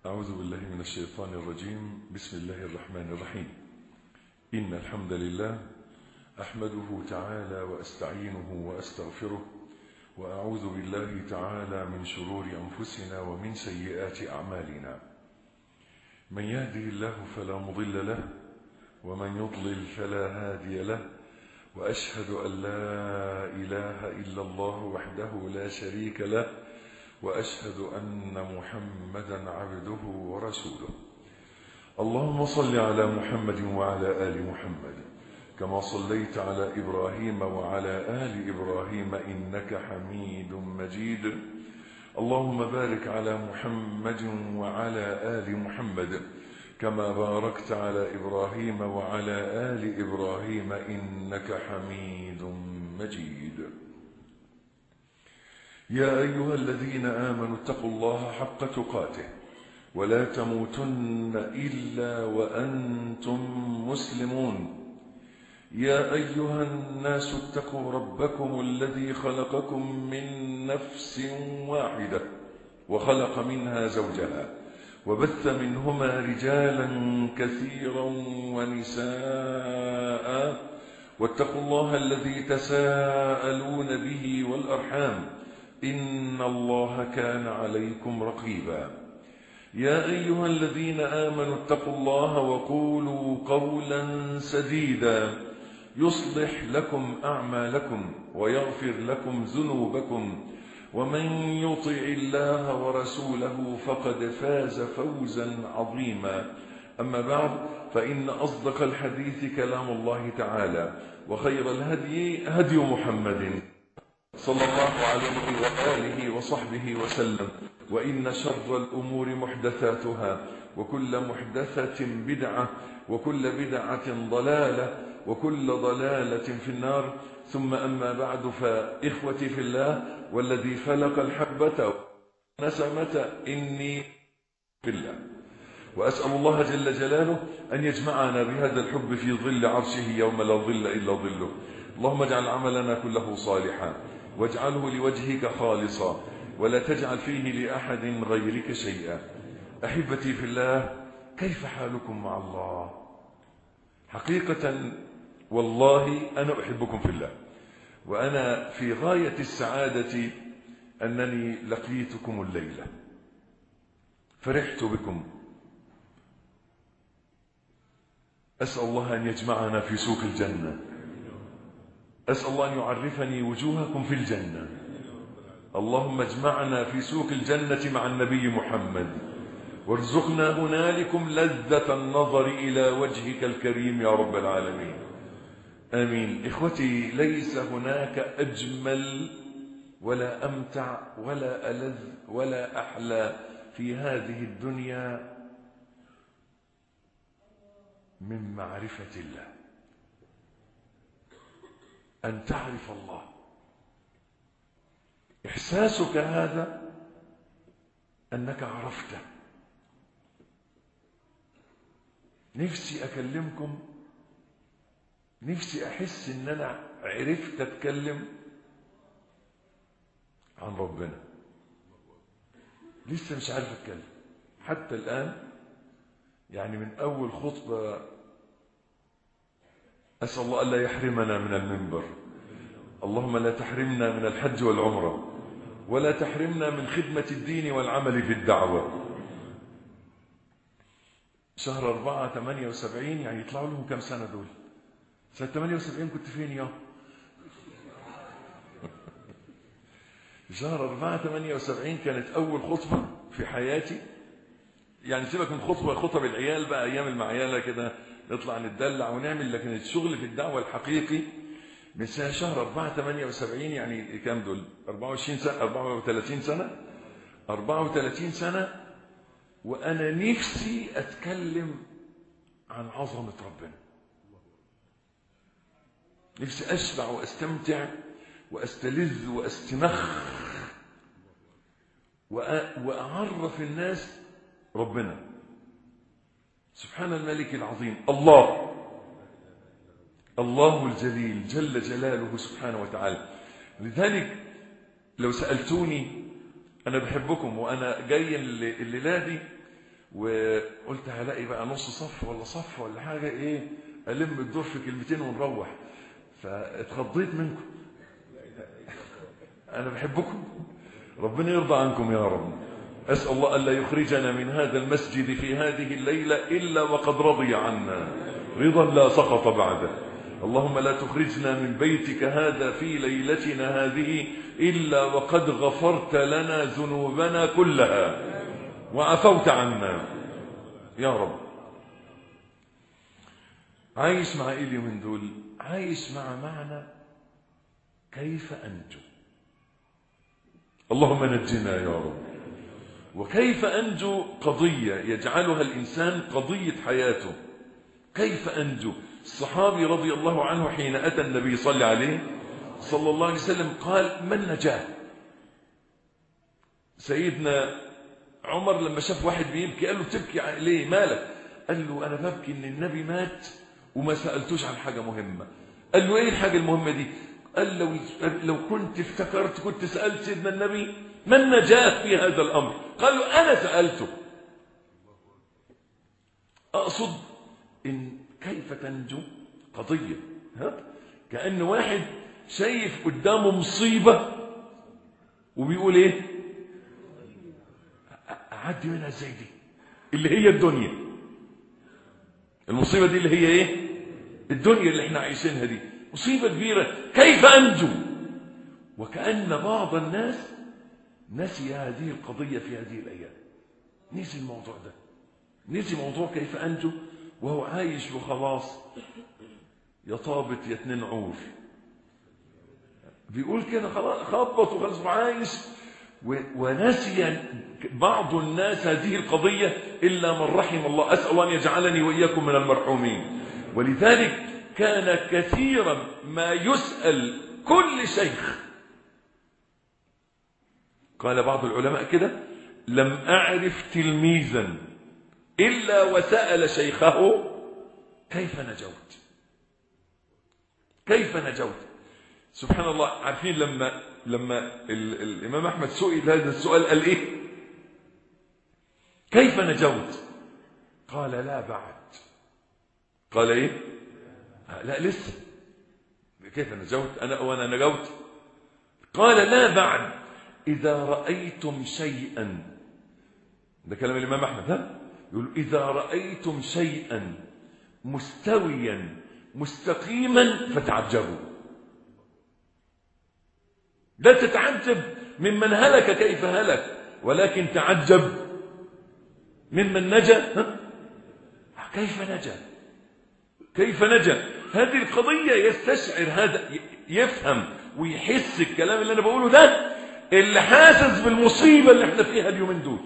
أعوذ بالله من الشيطان الرجيم بسم الله الرحمن الرحيم إن الحمد لله أحمده تعالى وأستعينه وأستغفره وأعوذ بالله تعالى من شرور أنفسنا ومن سيئات أعمالنا من يهده الله فلا مضل له ومن يضلل فلا هادي له وأشهد أن لا إله إلا الله وحده لا شريك له وأشهد أن محمدا عبده ورسوله اللهم صل على محمد وعلى آل محمد كما صليت على إبراهيم وعلى آل إبراهيم إنك حميد مجيد اللهم بارك على محمد وعلى آل محمد كما باركت على إبراهيم وعلى آل إبراهيم إنك حميد مجيد يا أيها الذين آمنوا اتقوا الله حق تقاته ولا تموتن إلا وأنتم مسلمون يا أيها الناس اتقوا ربكم الذي خلقكم من نفس واحدة وخلق منها زوجها وبث منهما رجالا كثيرا ونساء واتقوا الله الذي تساءلون به والأرحام إن الله كان عليكم رقيبا يا أيها الذين آمنوا اتقوا الله وقولوا قولا سديدا يصلح لكم أعمالكم ويغفر لكم ذنوبكم ومن يطع الله ورسوله فقد فاز فوزا عظيما أما بعد فإن أصدق الحديث كلام الله تعالى وخير الهدي هدي محمد صلى الله عليه وآله وصحبه وسلم وإن شر الأمور محدثاتها وكل محدثة بدعة وكل بدعة ضلالة وكل ضلالة في النار ثم أما بعد فإخوتي في الله والذي فلق الحبة نسمة إني في الله وأسأل الله جل جلاله أن يجمعنا بهذا الحب في ظل عرشه يوم لا ظل إلا ظله اللهم اجعل عملنا كله صالحا واجعله لوجهك خالصا ولا تجعل فيه لأحد غيرك شيئا أحبتي في الله كيف حالكم مع الله حقيقة والله أنا أحبكم في الله وأنا في غاية السعادة أنني لقيتكم الليلة فرحت بكم أسأل الله أن يجمعنا في سوق الجنة أسأل الله أن يعرفني وجوهكم في الجنة اللهم اجمعنا في سوق الجنة مع النبي محمد وارزقنا هنالكم لذة النظر إلى وجهك الكريم يا رب العالمين آمين إخوتي ليس هناك أجمل ولا أمتع ولا ألذ ولا أحلى في هذه الدنيا من معرفة الله أن تعرف الله إحساسك هذا أنك عرفته نفسي أكلمكم نفسي أحس أن أنا عرفت أتكلم عن ربنا لسه مش عارف أتكلم حتى الآن يعني من أول خطبة أسأل الله ألا يحرمنا من المنبر اللهم لا تحرمنا من الحج والعمرة ولا تحرمنا من خدمة الدين والعمل في الدعوة شهر أربعة ثمانية وسبعين يعني يطلعوا لهم كم سنة دول سنة ثمانية وسبعين كنت فين يا شهر أربعة ثمانية وسبعين كانت أول خطبة في حياتي يعني سيبك من خطبة خطب العيال بقى أيام المعيالة كده نطلع نتدلع ونعمل لكن الشغل في الدعوة الحقيقي من سنة شهر 4 78 يعني كام دول 24 سنة 34 سنة 34 سنة وأنا نفسي أتكلم عن عظمة ربنا نفسي أشبع وأستمتع وأستلذ وأستمخ وأعرف الناس ربنا سبحان الملك العظيم الله الله الجليل جل جلاله سبحانه وتعالى لذلك لو سألتوني أنا بحبكم وأنا جاي الليلة دي وقلت هلاقي بقى نص صف ولا صف ولا حاجة ايه ألم الدور في كلمتين ونروح فاتخضيت منكم أنا بحبكم ربنا يرضى عنكم يا رب أسأل الله ألا يخرجنا من هذا المسجد في هذه الليلة إلا وقد رضي عنا رضا لا سقط بعده اللهم لا تخرجنا من بيتك هذا في ليلتنا هذه إلا وقد غفرت لنا ذنوبنا كلها وعفوت عنا يا رب عايش مع ايه اليومين دول عايش مع معنى كيف أنجو اللهم نجنا يا رب وكيف أنجو قضية يجعلها الإنسان قضية حياته كيف أنجو الصحابي رضي الله عنه حين أتى النبي صلى عليه صلى الله عليه وسلم قال من نجاه سيدنا عمر لما شاف واحد بيبكي قال له تبكي ليه مالك قال له أنا ببكي إن النبي مات وما سألتوش عن حاجة مهمة قال له إيه الحاجة المهمة دي قال لو, لو كنت افتكرت كنت سألت سيدنا النبي ما النجاة في هذا الأمر قال له أنا سألته أقصد إن كيف تنجو قضية ها؟ كأن واحد شايف قدامه مصيبة وبيقول إيه أعدي منها ازاي دي اللي هي الدنيا المصيبة دي اللي هي إيه الدنيا اللي احنا عايشينها دي مصيبة كبيرة كيف أنجو وكأن بعض الناس نسي هذه القضية في هذه الأيام نسي الموضوع ده نسي موضوع كيف أنجو وهو عايش وخلاص يا طابت يا اتنين عور بيقول كده خلاص خبط وخلاص عايش ونسي بعض الناس هذه القضية إلا من رحم الله أسأل الله أن يجعلني وإياكم من المرحومين ولذلك كان كثيرا ما يسأل كل شيخ قال بعض العلماء كده لم أعرف تلميذا إلا وسأل شيخه كيف نجوت كيف نجوت سبحان الله عارفين لما لما ال الإمام أحمد سئل هذا السؤال قال إيه كيف نجوت قال لا بعد قال إيه لا لسه كيف نجوت أنا وأنا نجوت قال لا بعد إذا رأيتم شيئا ده كلام الإمام أحمد ها يقول إذا رأيتم شيئا مستويا مستقيما فتعجبوا لا تتعجب ممن هلك كيف هلك ولكن تعجب ممن نجا ها؟ كيف نجا كيف نجا هذه القضية يستشعر هذا يفهم ويحس الكلام اللي أنا بقوله ده اللي حاسس بالمصيبة اللي احنا فيها اليومين دول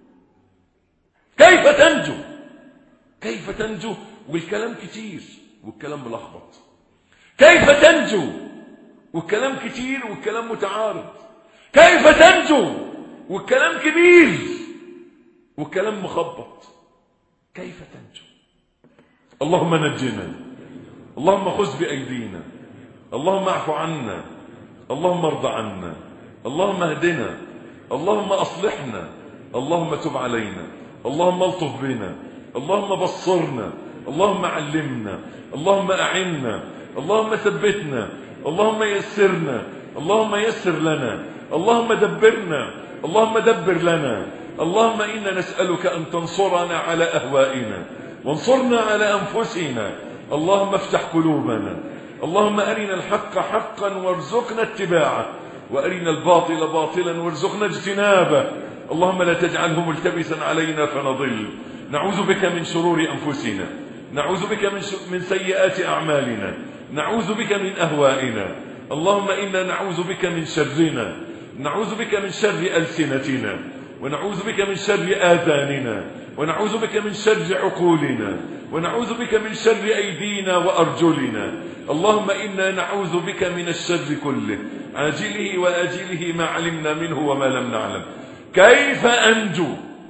كيف تنجو كيف تنجو والكلام كتير والكلام ملخبط كيف تنجو والكلام كتير والكلام متعارض كيف تنجو والكلام كبير والكلام مخبط كيف تنجو اللهم نجنا اللهم خذ بأيدينا اللهم اعف عنا اللهم ارض عنا اللهم اهدنا اللهم أصلحنا اللهم تب علينا اللهم الطف بنا اللهم بصرنا اللهم علمنا اللهم أعنا اللهم ثبتنا اللهم يسرنا اللهم يسر لنا اللهم دبرنا اللهم دبر لنا اللهم إنا نسألك أن تنصرنا على أهوائنا وانصرنا على أنفسنا اللهم افتح قلوبنا اللهم أرنا الحق حقا وارزقنا اتباعه وأرنا الباطل باطلا وارزقنا اجتنابه اللهم لا تجعله ملتبسا علينا فنضل نعوذ بك من شرور أنفسنا نعوذ بك من, من سيئات أعمالنا نعوذ بك من أهوائنا اللهم إنا نعوذ بك من شرنا نعوذ بك من شر ألسنتنا ونعوذ بك من شر آذاننا ونعوذ بك من شر عقولنا ونعوذ بك من شر أيدينا وأرجلنا اللهم إنا نعوذ بك من الشر كله عاجله وآجله ما علمنا منه وما لم نعلم كيف أنجو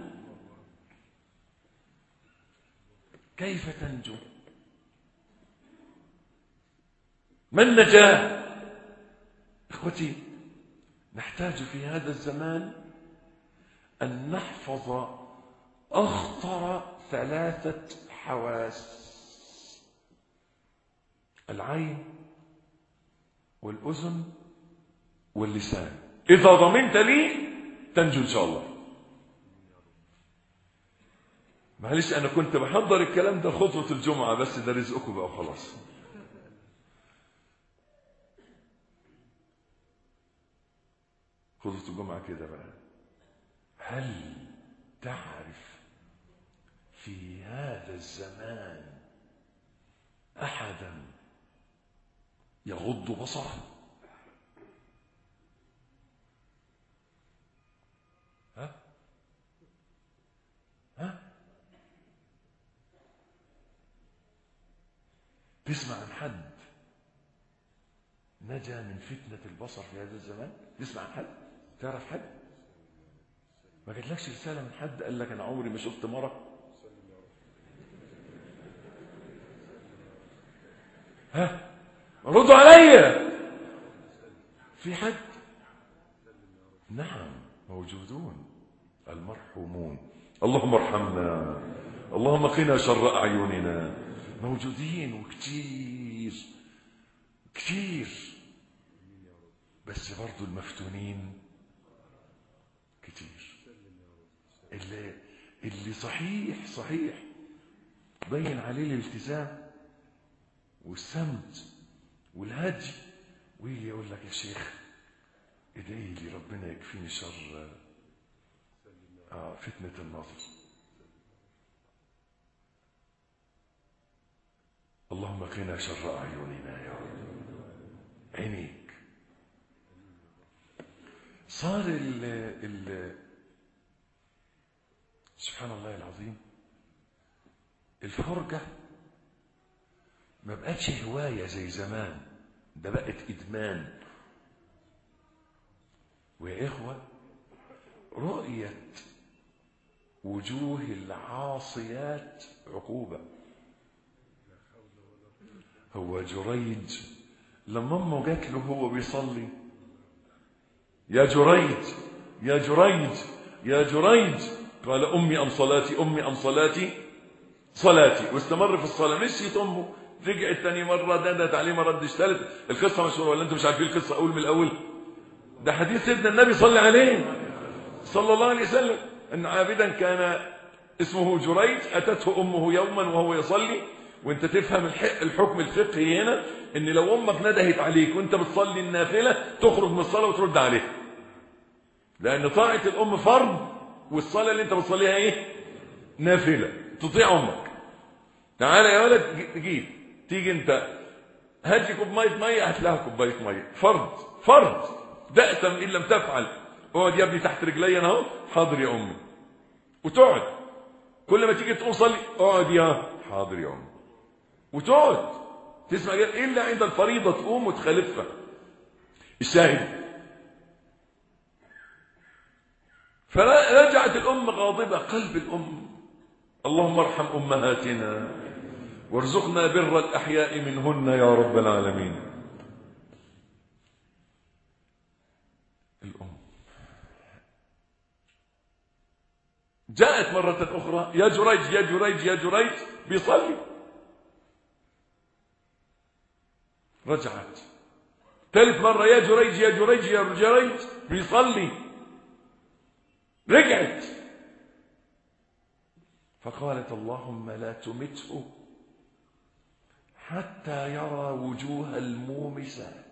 كيف تنجو ما النجاة اخوتي نحتاج في هذا الزمان أن نحفظ أخطر ثلاثة حواس العين والأذن واللسان إذا ضمنت لي تنجو إن شاء الله معلش أنا كنت بحضر الكلام ده خطوة الجمعة بس ده رزقكم بقى خلاص خطوة الجمعة كده بقى هل تعرف في هذا الزمان أحدا يغض بصره ها ها تسمع عن حد نجا من فتنة البصر في هذا الزمان تسمع عن حد تعرف حد ما جاتلكش رسالة من حد قال لك أنا عمري ما شفت مرة ها ردوا عليا في حد نعم موجودون المرحومون اللهم ارحمنا اللهم قنا شر أعيننا موجودين وكتير كتير بس برضو المفتونين كتير اللي, اللي صحيح صحيح بين عليه الالتزام والسمت والهدي ويجي يقول لك يا شيخ ادعي لي ربنا يكفيني شر آه فتنة النظر اللهم قنا شر أعيننا يا رب عينيك صار ال ال سبحان الله العظيم الفرجة ما بقتش هواية زي زمان ده بقت إدمان ويا إخوة رؤية وجوه العاصيات عقوبة هو جريج لما امه جات له هو بيصلي يا جريج يا جريج يا جريج قال امي ام صلاتي امي ام صلاتي صلاتي واستمر في الصلاه مشيت امه رجعت تاني مره دندت عليه ما ردش ثالث القصه مشهوره ولا انتم مش عارفين القصه اقول من الاول ده حديث سيدنا النبي صلى عليه صلى الله عليه وسلم ان عابدا كان اسمه جريج اتته امه يوما وهو يصلي وانت تفهم الحكم الفقهي هنا ان لو امك ندهت عليك وانت بتصلي النافله تخرج من الصلاه وترد عليها لان طاعه الام فرض والصلاه اللي انت بتصليها ايه نافله تطيع امك تعالى يا ولد جيب تيجي انت هاتي كوبايه ميه هات لها كوبايه ميه فرض فرض دأسا ان لم تفعل اقعد يا ابني تحت رجلي انا اهو حاضر يا امي وتقعد كل ما تيجي تقوم صلي اقعد يا حاضر يا امي وتقعد تسمع الا عند الفريضه تقوم وتخالفها الشاهد فرجعت الام غاضبه قلب الام اللهم ارحم امهاتنا وارزقنا بر الاحياء منهن يا رب العالمين الام جاءت مرة أخرى يا جريج يا جريج يا جريج بيصلي رجعت ثالث مرة يا جريج يا جريج يا جريج بيصلي رجعت فقالت اللهم لا تمته حتى يرى وجوه المومسات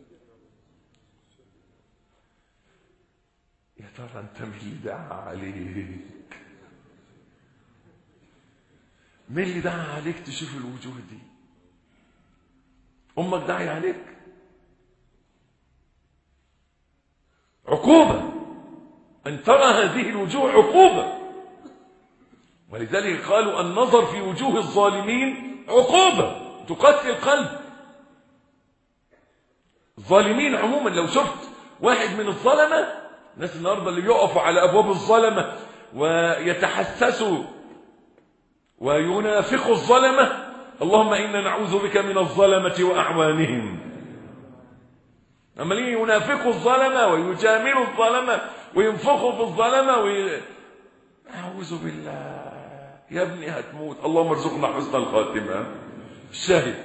يا ترى انت مين اللي دعا عليك مين اللي دعا عليك تشوف الوجوه دي امك داعي عليك عقوبه ان ترى هذه الوجوه عقوبه ولذلك قالوا النظر في وجوه الظالمين عقوبه تقتل القلب الظالمين عموما لو شفت واحد من الظلمه الناس النهارده اللي بيقفوا على ابواب الظلمه ويتحسسوا وينافقوا الظلمه اللهم انا نعوذ بك من الظلمه واعوانهم اما ليه ينافقوا الظلمه ويجاملوا الظلمه وينفخوا في الظلمه وي... أعوذ بالله يا ابني هتموت اللهم ارزقنا حسن الخاتمة الشاهد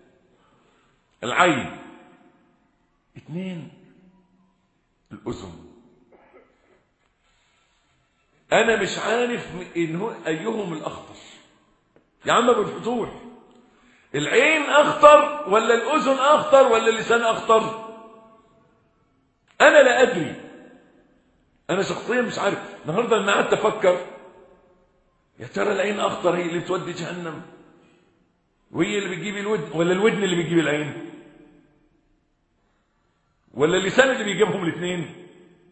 العين اثنين الأذن أنا مش عارف إن أيهم الأخطر يا عم أبو الفتوح العين أخطر ولا الأذن أخطر ولا اللسان أخطر أنا لا أدري أنا شخصيا مش عارف النهاردة لما قعدت أفكر يا ترى العين أخطر هي اللي بتودي جهنم وهي اللي بتجيب الودن ولا الودن اللي بتجيب العين ولا اللسان اللي بيجيبهم الاثنين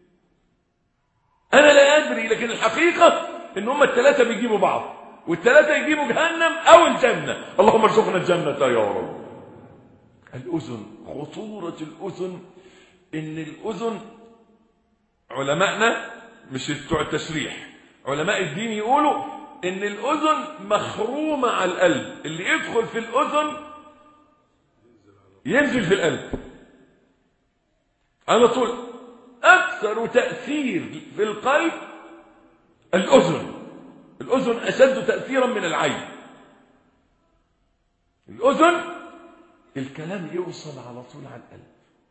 أنا لا أدري لكن الحقيقة إن هم الثلاثة بيجيبوا بعض والثلاثة يجيبوا جهنم أو الجنة اللهم ارزقنا الجنة يا رب الأذن خطورة الأذن إن الأذن علماءنا مش بتوع التشريح علماء الدين يقولوا إن الأذن مخرومة على القلب اللي يدخل في الأذن ينزل في القلب على طول أكثر تأثير في القلب الأذن الأذن أشد تأثيرا من العين الأذن الكلام يوصل على طول على القلب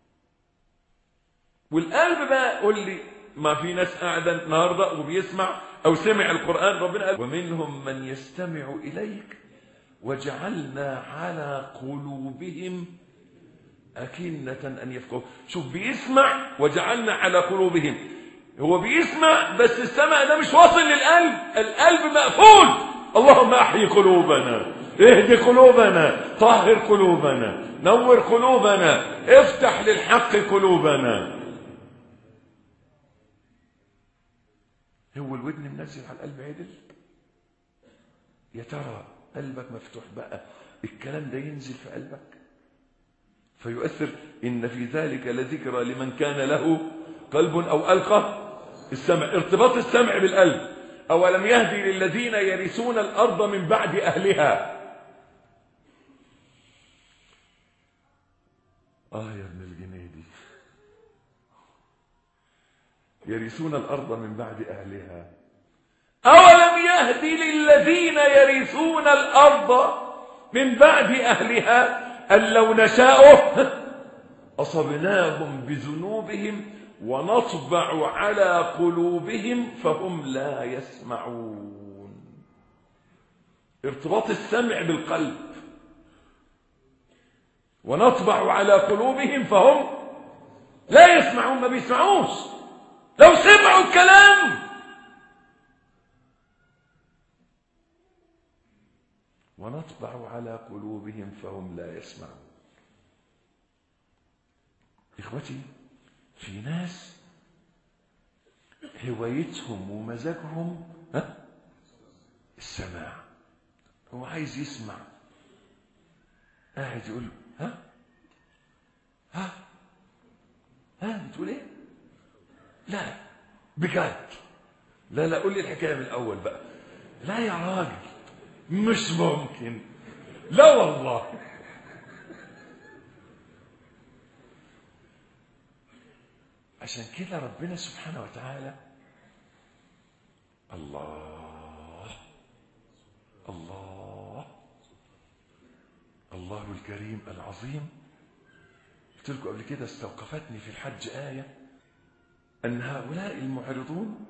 والقلب بقى قول لي ما في ناس قاعدة النهاردة وبيسمع أو سمع القرآن ربنا قال ومنهم من يستمع إليك وجعلنا على قلوبهم أكنة أن يفقهوا شوف بيسمع وجعلنا على قلوبهم هو بيسمع بس السمع ده مش واصل للقلب القلب مقفول اللهم أحيي قلوبنا اهدي قلوبنا طهر قلوبنا نور قلوبنا افتح للحق قلوبنا هو الودن منزل على القلب عدل يا ترى قلبك مفتوح بقى الكلام ده ينزل في قلبك فيؤثر إن في ذلك لذكرى لمن كان له قلب أو ألقى السمع ارتباط السمع بالقلب أولم يهدي للذين يرثون الأرض من بعد أهلها آه يا ابن الجنيدي يرثون الأرض من بعد أهلها أولم يهدي للذين يرثون الأرض من بعد أهلها أن لو نشاء أصبناهم بذنوبهم ونطبع على قلوبهم فهم لا يسمعون ارتباط السمع بالقلب ونطبع على قلوبهم فهم لا يسمعون ما بيسمعوش لو سمعوا الكلام ونطبع على قلوبهم فهم لا يسمعون إخوتي في ناس هوايتهم ومزاجهم ها السماع هو عايز يسمع قاعد يقول ها ها ها بتقول ايه لا بجد لا لا قول لي الحكايه من الاول بقى لا يا راجل مش ممكن لا والله عشان كده ربنا سبحانه وتعالى الله الله الله الكريم العظيم قلت لكم قبل كده استوقفتني في الحج آية أن هؤلاء المعرضون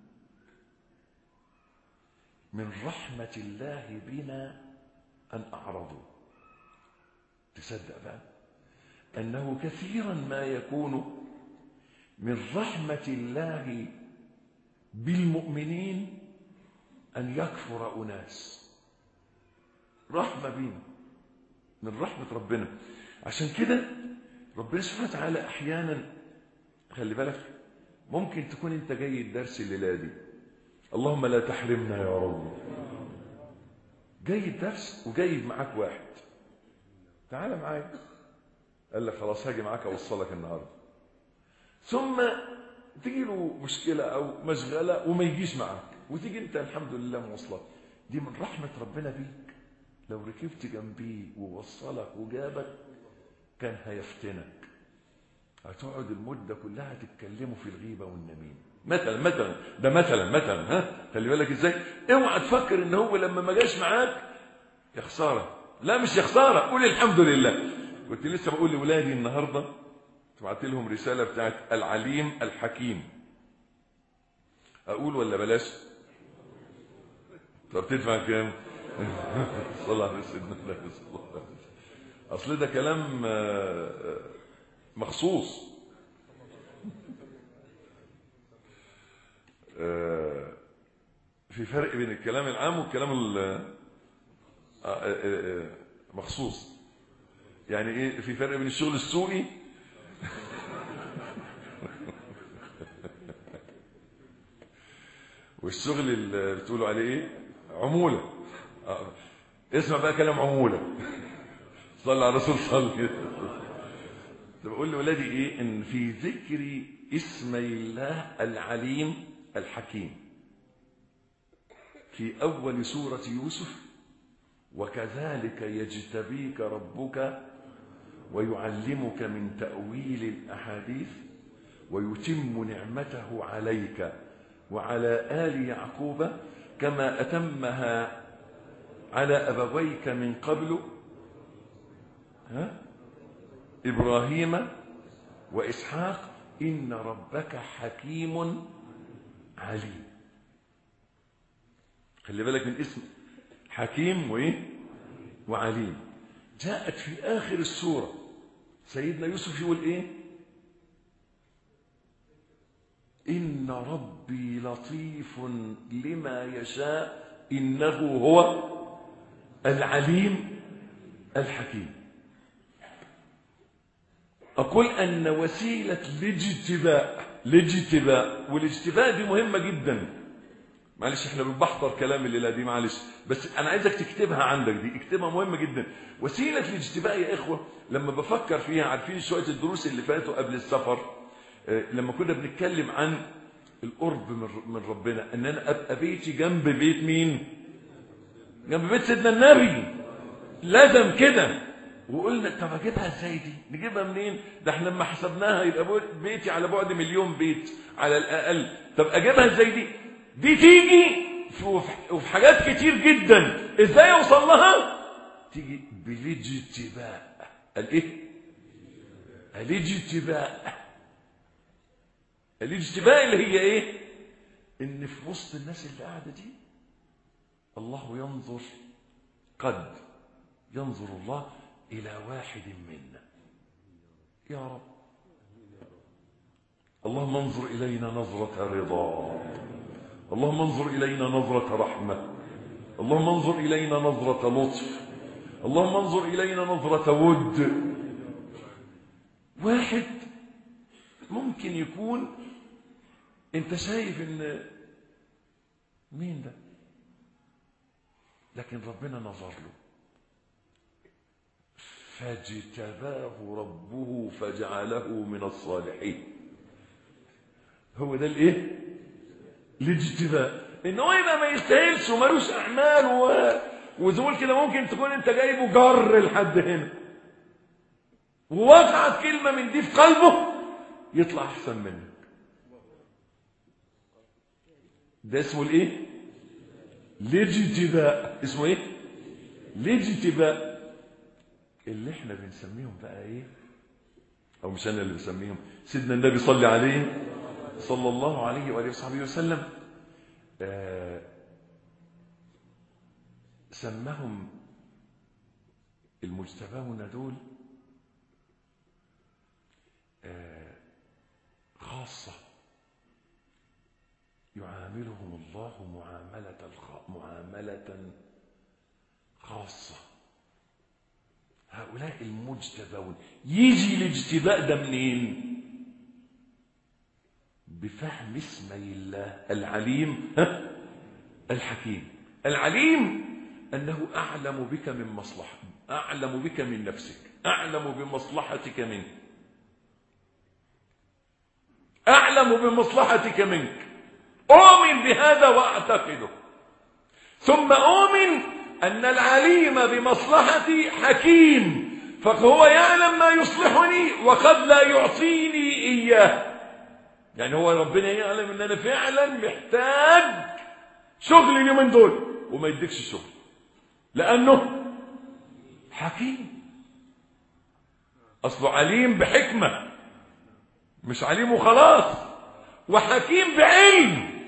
من رحمة الله بنا أن أعرضوا تصدق بقى أنه كثيرا ما يكون من رحمة الله بالمؤمنين أن يكفر أناس رحمة بينا من رحمة ربنا عشان كده ربنا سبحانه وتعالى أحيانا خلي بالك ممكن تكون أنت جاي الدرس الليلة دي اللهم لا تحرمنا يا رب جاي الدرس وجايب معاك واحد تعال معايا قال لك خلاص هاجي معاك اوصلك النهارده ثم تيجي له مشكله او مشغله وما يجيش معاك وتيجي انت الحمد لله مواصلات دي من رحمه ربنا بيك لو ركبت جنبيه ووصلك وجابك كان هيفتنك هتقعد المده كلها تتكلموا في الغيبه والنميمه مثلا مثلا ده مثلا مثلا ها خلي بالك ازاي اوعى تفكر ان هو لما ما جاش معاك يا خساره لا مش يا خساره قول الحمد لله كنت لسه بقول لاولادي النهارده بعت لهم رساله بتاعت العليم الحكيم اقول ولا بلاش طب تدفع كام صلى الله عليه وسلم صلى الله عليه وسلم اصل ده كلام مخصوص في فرق بين الكلام العام والكلام مخصوص يعني ايه في فرق بين الشغل السوقي والشغل اللي بتقولوا عليه ايه عموله آه. اسمع بقى كلام عموله صلى على الرسول صلى بقول لاولادي ايه ان في ذكر اسمي الله العليم الحكيم في اول سوره يوسف وكذلك يجتبيك ربك ويعلمك من تاويل الاحاديث ويتم نعمته عليك وعلى ال يعقوب كما اتمها على ابويك من قبل ها ابراهيم واسحاق ان ربك حكيم عليم خلي بالك من اسم حكيم وايه وعليم جاءت في اخر السوره سيدنا يوسف يقول ايه ان ربي لطيف لما يشاء انه هو العليم الحكيم أقول أن وسيلة الاجتباء الاجتباء والاجتباء دي مهمة جدا معلش احنا بنبحضر كلام الليلة دي معلش بس أنا عايزك تكتبها عندك دي اكتبها مهمة جدا وسيلة الاجتباء يا إخوة لما بفكر فيها عارفين شوية الدروس اللي فاتوا قبل السفر اه لما كنا بنتكلم عن القرب من ربنا ان انا ابقى بيتي جنب بيت مين جنب بيت سيدنا النبي لازم كده وقلنا طب اجيبها ازاي دي نجيبها منين ده احنا لما حسبناها يبقى بيتي على بعد مليون بيت على الاقل طب اجيبها ازاي دي دي تيجي وفي حاجات كتير جدا ازاي اوصل لها تيجي بالاجتباء الايه الاجتباء الاجتباء اللي هي ايه ان في وسط الناس اللي قاعده دي الله ينظر قد ينظر الله إلى واحد منا يا رب اللهم انظر إلينا نظرة رضا اللهم انظر إلينا نظرة رحمة اللهم انظر إلينا نظرة لطف اللهم انظر إلينا نظرة ود واحد ممكن يكون انت شايف ان مين ده لكن ربنا نظر له فاجتباه ربه فجعله من الصالحين هو ده الايه الاجتباء ان هو يبقى ما يستاهلش ومالوش اعمال و... وزول كده ممكن تكون انت جايبه جر لحد هنا ووقعت كلمه من دي في قلبه يطلع احسن منك ده اسمه الايه الاجتباء اسمه ايه الاجتباء اللي احنا بنسميهم بقى ايه او مش انا اللي بسميهم سيدنا النبي صلى عليه صلى الله عليه واله وصحبه وسلم آه سماهم المجتبون دول آه خاصة يعاملهم الله معاملة الخ... معاملة خاصة هؤلاء المجتبون يجي الاجتباء ده منين بفهم اسمي الله العليم الحكيم العليم أنه أعلم بك من مصلحة أعلم بك من نفسك أعلم بمصلحتك منك أعلم بمصلحتك منك أؤمن بهذا وأعتقده ثم أؤمن أن العليم بمصلحتي حكيم فهو يعلم ما يصلحني وقد لا يعطيني إياه يعني هو ربنا يعلم ان انا فعلا محتاج شغل اليومين دول وما يديكش الشغل لانه حكيم اصله عليم بحكمه مش عليم وخلاص وحكيم بعلم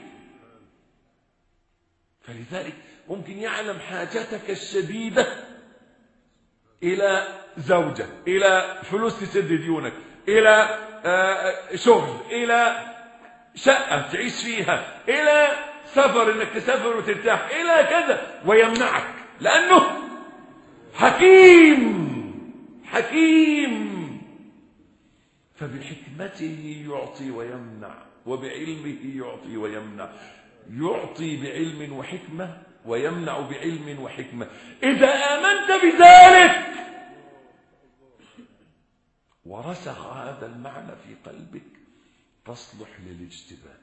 فلذلك ممكن يعلم حاجتك الشديده الى زوجه الى فلوس تسد ديونك الى آه، شغل الى شقه تعيش فيها الى سفر انك تسافر وترتاح الى كذا ويمنعك لانه حكيم حكيم فبحكمته يعطي ويمنع وبعلمه يعطي ويمنع يعطي بعلم وحكمه ويمنع بعلم وحكمه اذا امنت بذلك ورسخ هذا المعنى في قلبك تصلح للاجتباء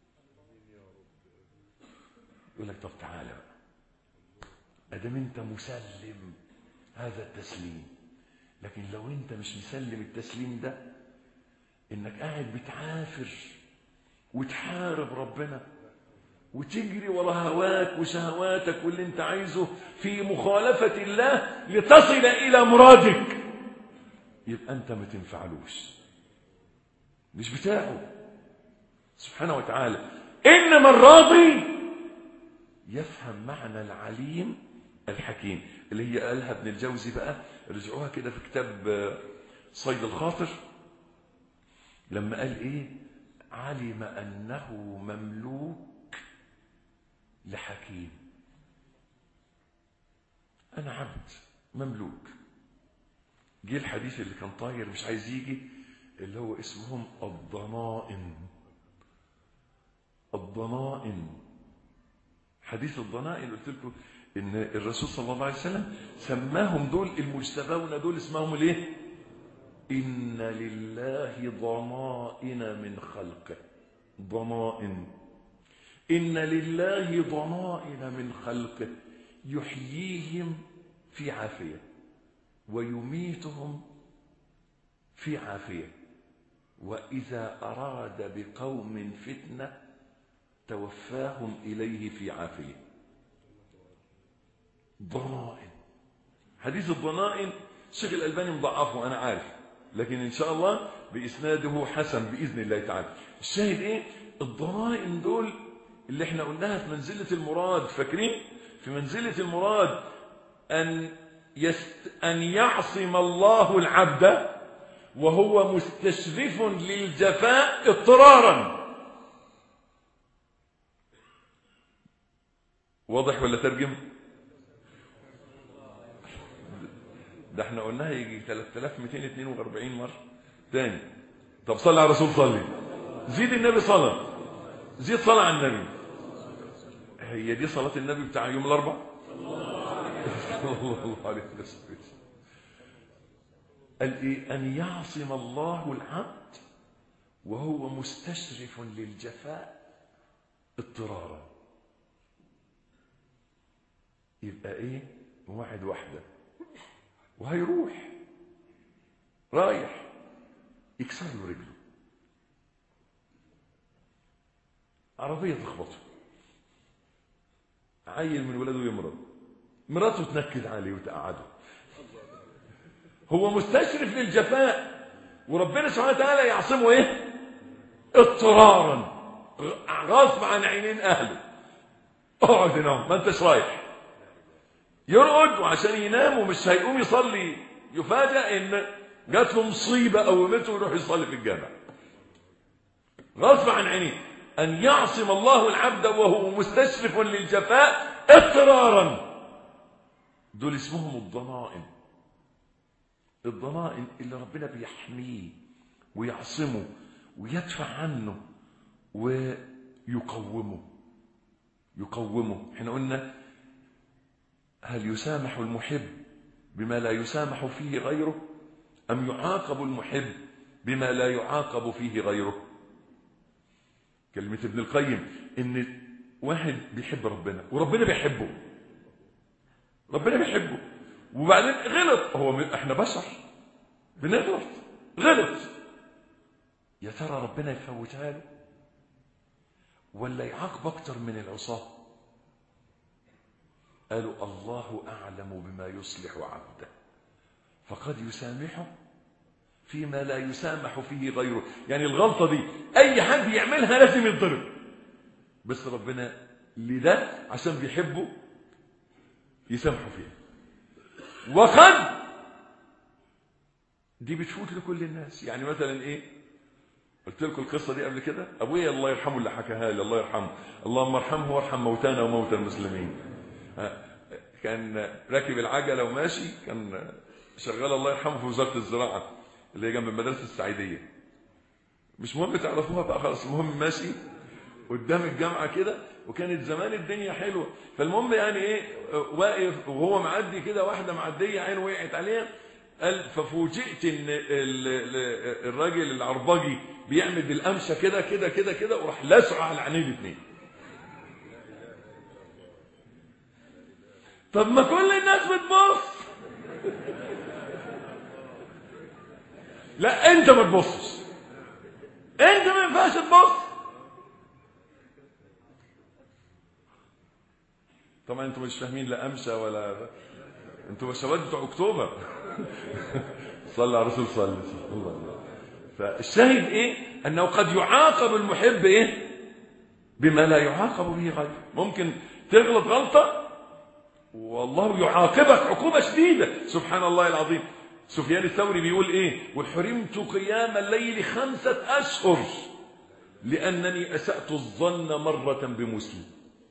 يقول لك طب تعالى بقى ادام انت مسلم هذا التسليم لكن لو انت مش مسلم التسليم ده انك قاعد بتعافر وتحارب ربنا وتجري ورا هواك وشهواتك واللي انت عايزه في مخالفة الله لتصل إلى مرادك يبقى انت ما تنفعلوش مش بتاعه سبحانه وتعالى إنما الراضي يفهم معنى العليم الحكيم اللي هي قالها ابن الجوزي بقى رجعوها كده في كتاب آه، صيد الخاطر لما قال ايه علم انه مملوك لحكيم انا عبد مملوك جه الحديث اللي كان طاير مش عايز يجي اللي هو اسمهم الضنائن الضنائن حديث الضنائن قلت لكم ان الرسول صلى الله عليه وسلم سماهم دول المجتبون دول اسمهم الايه ان لله ضنائن من خلقه ضنائن ان لله ضنائن من خلقه يحييهم في عافيه ويميتهم في عافيه واذا اراد بقوم فتنه توفاهم اليه في عافيه ضنائن حديث الضنائن الشيخ الألباني مضعفه أنا عارف لكن إن شاء الله بإسناده حسن بإذن الله تعالى الشاهد إيه الضنائن دول اللي احنا قلناها في منزلة المراد فاكرين في منزلة المراد أن يست أن يعصم الله العبد وهو مستشرف للجفاء اضطرارا واضح ولا ترجم؟ ده احنا قلناها يجي 3242 مرة تاني طب صلي على الرسول صلي زيد النبي صلاة زيد صلاة على النبي هي دي صلاة النبي بتاع يوم الأربع صلى الله عليه وسلم قال إيه أن يعصم الله العبد وهو مستشرف للجفاء اضطرارا يبقى ايه واحد واحده وهيروح رايح يكسر له رجله عربية تخبطه عيل من ولاده يمرض مراته تنكد عليه وتقعده هو مستشرف للجفاء وربنا سبحانه وتعالى يعصمه ايه اضطرارا غصب عن عينين اهله اقعد هنا ما انتش رايح يرقد وعشان ينام ومش هيقوم يصلي يفاجأ ان جات له مصيبة قومته ويروح يصلي في الجامع غصب عن عينيه أن يعصم الله العبد وهو مستشرف للجفاء اضطرارا دول اسمهم الضنائن الضنائن اللي ربنا بيحميه ويعصمه ويدفع عنه ويقومه يقومه احنا قلنا هل يسامح المحب بما لا يسامح فيه غيره أم يعاقب المحب بما لا يعاقب فيه غيره كلمة ابن القيم إن واحد بيحب ربنا وربنا بيحبه ربنا بيحبه وبعدين غلط هو احنا بشر بنغلط غلط يا ترى ربنا يفوتها له ولا يعاقب أكتر من العصاة قالوا الله أعلم بما يصلح عبده فقد يسامحه فيما لا يسامح فيه غيره يعني الغلطة دي أي حد يعملها لازم يتضرب بس ربنا لده عشان بيحبه يسامحه فيها وقد دي بتفوت لكل الناس يعني مثلا ايه قلت لكم القصه دي قبل كده ابويا الله يرحمه اللي حكاها لي الله يرحمه اللهم ارحمه وارحم موتانا وموتى المسلمين كان راكب العجله وماشي كان شغال الله يرحمه في وزاره الزراعه اللي هي جنب المدرسه السعيديه مش مهم تعرفوها بقى خلاص المهم ماشي قدام الجامعه كده وكانت زمان الدنيا حلوه فالمهم يعني ايه واقف وهو معدي كده واحده معديه عين وقعت عليها قال ففوجئت ان الراجل العربجي بيعمل بالقمشه كده كده كده كده وراح لاسعه على عينيه الاثنين طب ما كل الناس بتبص لا انت ما تبصش انت ما ينفعش تبص طبعا انتوا مش فاهمين لا امشى ولا انتوا شباب بتوع اكتوبر صلى على الرسول صلى الله عليه وسلم فالشاهد ايه انه قد يعاقب المحب ايه بما لا يعاقب به غيره ممكن تغلط غلطه والله يعاقبك عقوبه شديده سبحان الله العظيم سفيان الثوري بيقول ايه وحرمت قيام الليل خمسه اشهر لانني اسات الظن مره بمسلم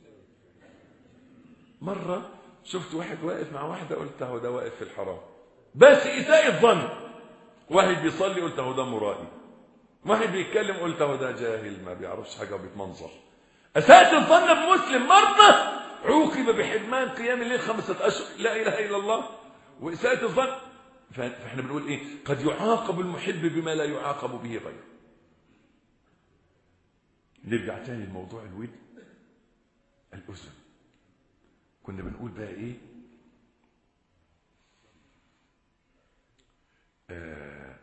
مره شفت واحد واقف مع واحده قلت اهو ده واقف في الحرام بس اساءة الظن واحد بيصلي قلت اهو ده مرائي واحد بيتكلم قلت اهو ده جاهل ما بيعرفش حاجه وبيتمنظر اساءة الظن بمسلم مرة عوقب بحرمان قيام الليل خمسة أشهر لا إله إلا الله وإساءة الظن فاحنا بنقول إيه قد يعاقب المحب بما لا يعاقب به غيره نرجع تاني لموضوع الود الأذن كنا بنقول بقى إيه آه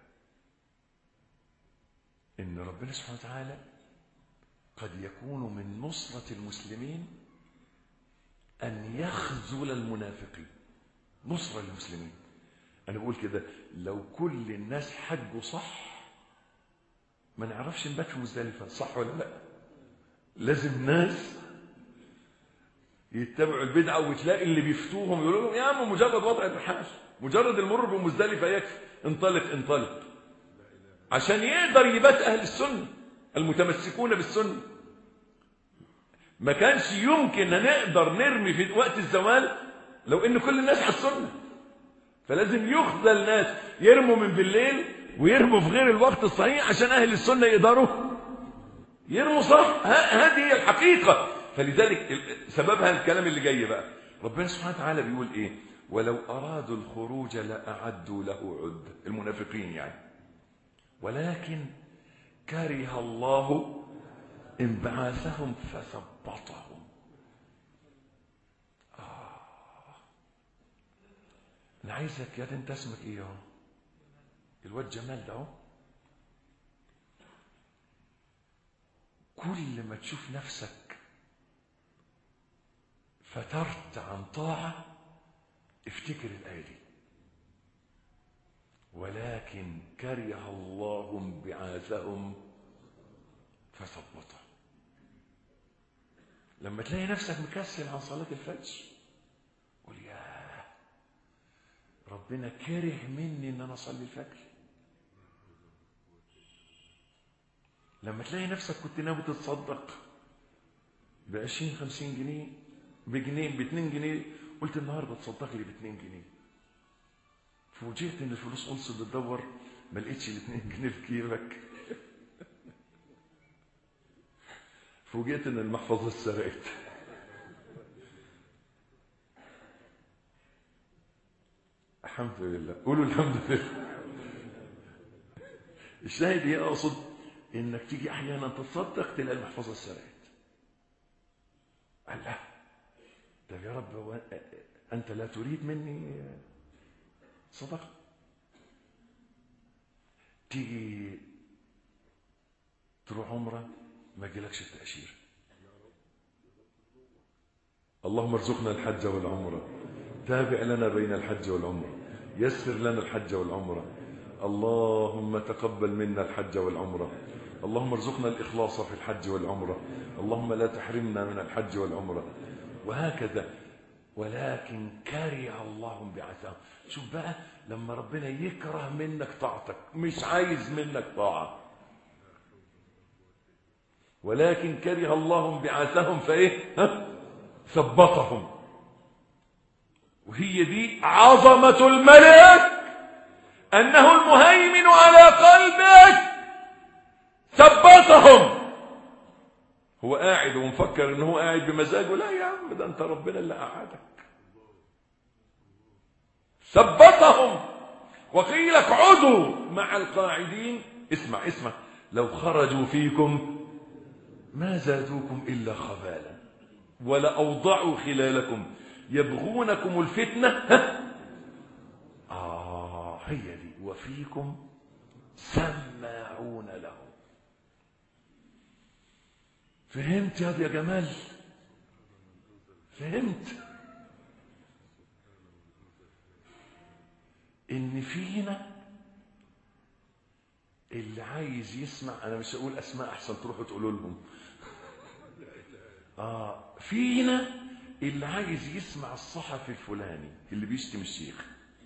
إن ربنا سبحانه وتعالى قد يكون من نصرة المسلمين أن يخذل المنافقين نصرة للمسلمين أنا بقول كده لو كل الناس حجوا صح ما نعرفش نبات في مزدلفة صح ولا لا لازم ناس يتبعوا البدعة وتلاقي اللي بيفتوهم يقولوا لهم يا عم مجرد وضع الرحاش مجرد المر بمزدلفة يكفي انطلق انطلق عشان يقدر يبات أهل السنة المتمسكون بالسنة ما كانش يمكن ان نقدر نرمي في وقت الزوال لو ان كل الناس على السنه فلازم يخذل ناس يرموا من بالليل ويرموا في غير الوقت الصحيح عشان اهل السنه يقدروا يرموا صح هذه هي الحقيقه فلذلك سببها الكلام اللي جاي بقى ربنا سبحانه وتعالى بيقول ايه ولو ارادوا الخروج لاعدوا له عد المنافقين يعني ولكن كره الله انبعاثهم فثبطهم آه. انا عايزك يا انت اسمك ايه اهو الواد جمال ده اهو كل ما تشوف نفسك فترت عن طاعة افتكر الآية دي ولكن كره الله انبعاثهم فثبطهم لما تلاقي نفسك مكسل عن صلاة الفجر قول يا ربنا كره مني ان انا اصلي الفجر لما تلاقي نفسك كنت ناوي تتصدق ب 20 50 جنيه بجنيه ب 2 جنيه قلت النهارده تصدق لي ب 2 جنيه فوجئت ان الفلوس خلصت بتدور ما لقيتش ال 2 جنيه في جيبك فوجئت ان المحفظه اتسرقت الحمد لله قولوا الحمد لله الشاهد ايه اقصد انك تيجي احيانا تتصدق تلاقي المحفظه اتسرقت قال لا طب يا رب انت لا تريد مني صدقه تيجي تروح عمره ما يجيلكش التاشيره اللهم ارزقنا الحج والعمرة تابع لنا بين الحج والعمرة يسر لنا الحج والعمرة اللهم تقبل منا الحج والعمرة اللهم ارزقنا الإخلاص في الحج والعمرة اللهم لا تحرمنا من الحج والعمرة وهكذا ولكن كره الله بعثهم شوف بقى لما ربنا يكره منك طاعتك مش عايز منك طاعة ولكن كره الله بعثهم فايه ها؟ ثبطهم وهي دي عظمة الملك أنه المهيمن على قلبك ثبتهم هو قاعد ومفكر ان هو قاعد بمزاجه لا يا عم ده انت ربنا اللي قعدك ثبتهم وقيل اقعدوا مع القاعدين اسمع اسمع لو خرجوا فيكم ما زادوكم الا خبالا ولأوضعوا خلالكم يبغونكم الفتنة ها؟ آه هي دي وفيكم سماعون لهم فهمت يا يا جمال فهمت ان فينا اللي عايز يسمع انا مش هقول اسماء احسن تروحوا تقولوا لهم اه فينا اللي عايز يسمع الصحفي الفلاني اللي بيشتم الشيخ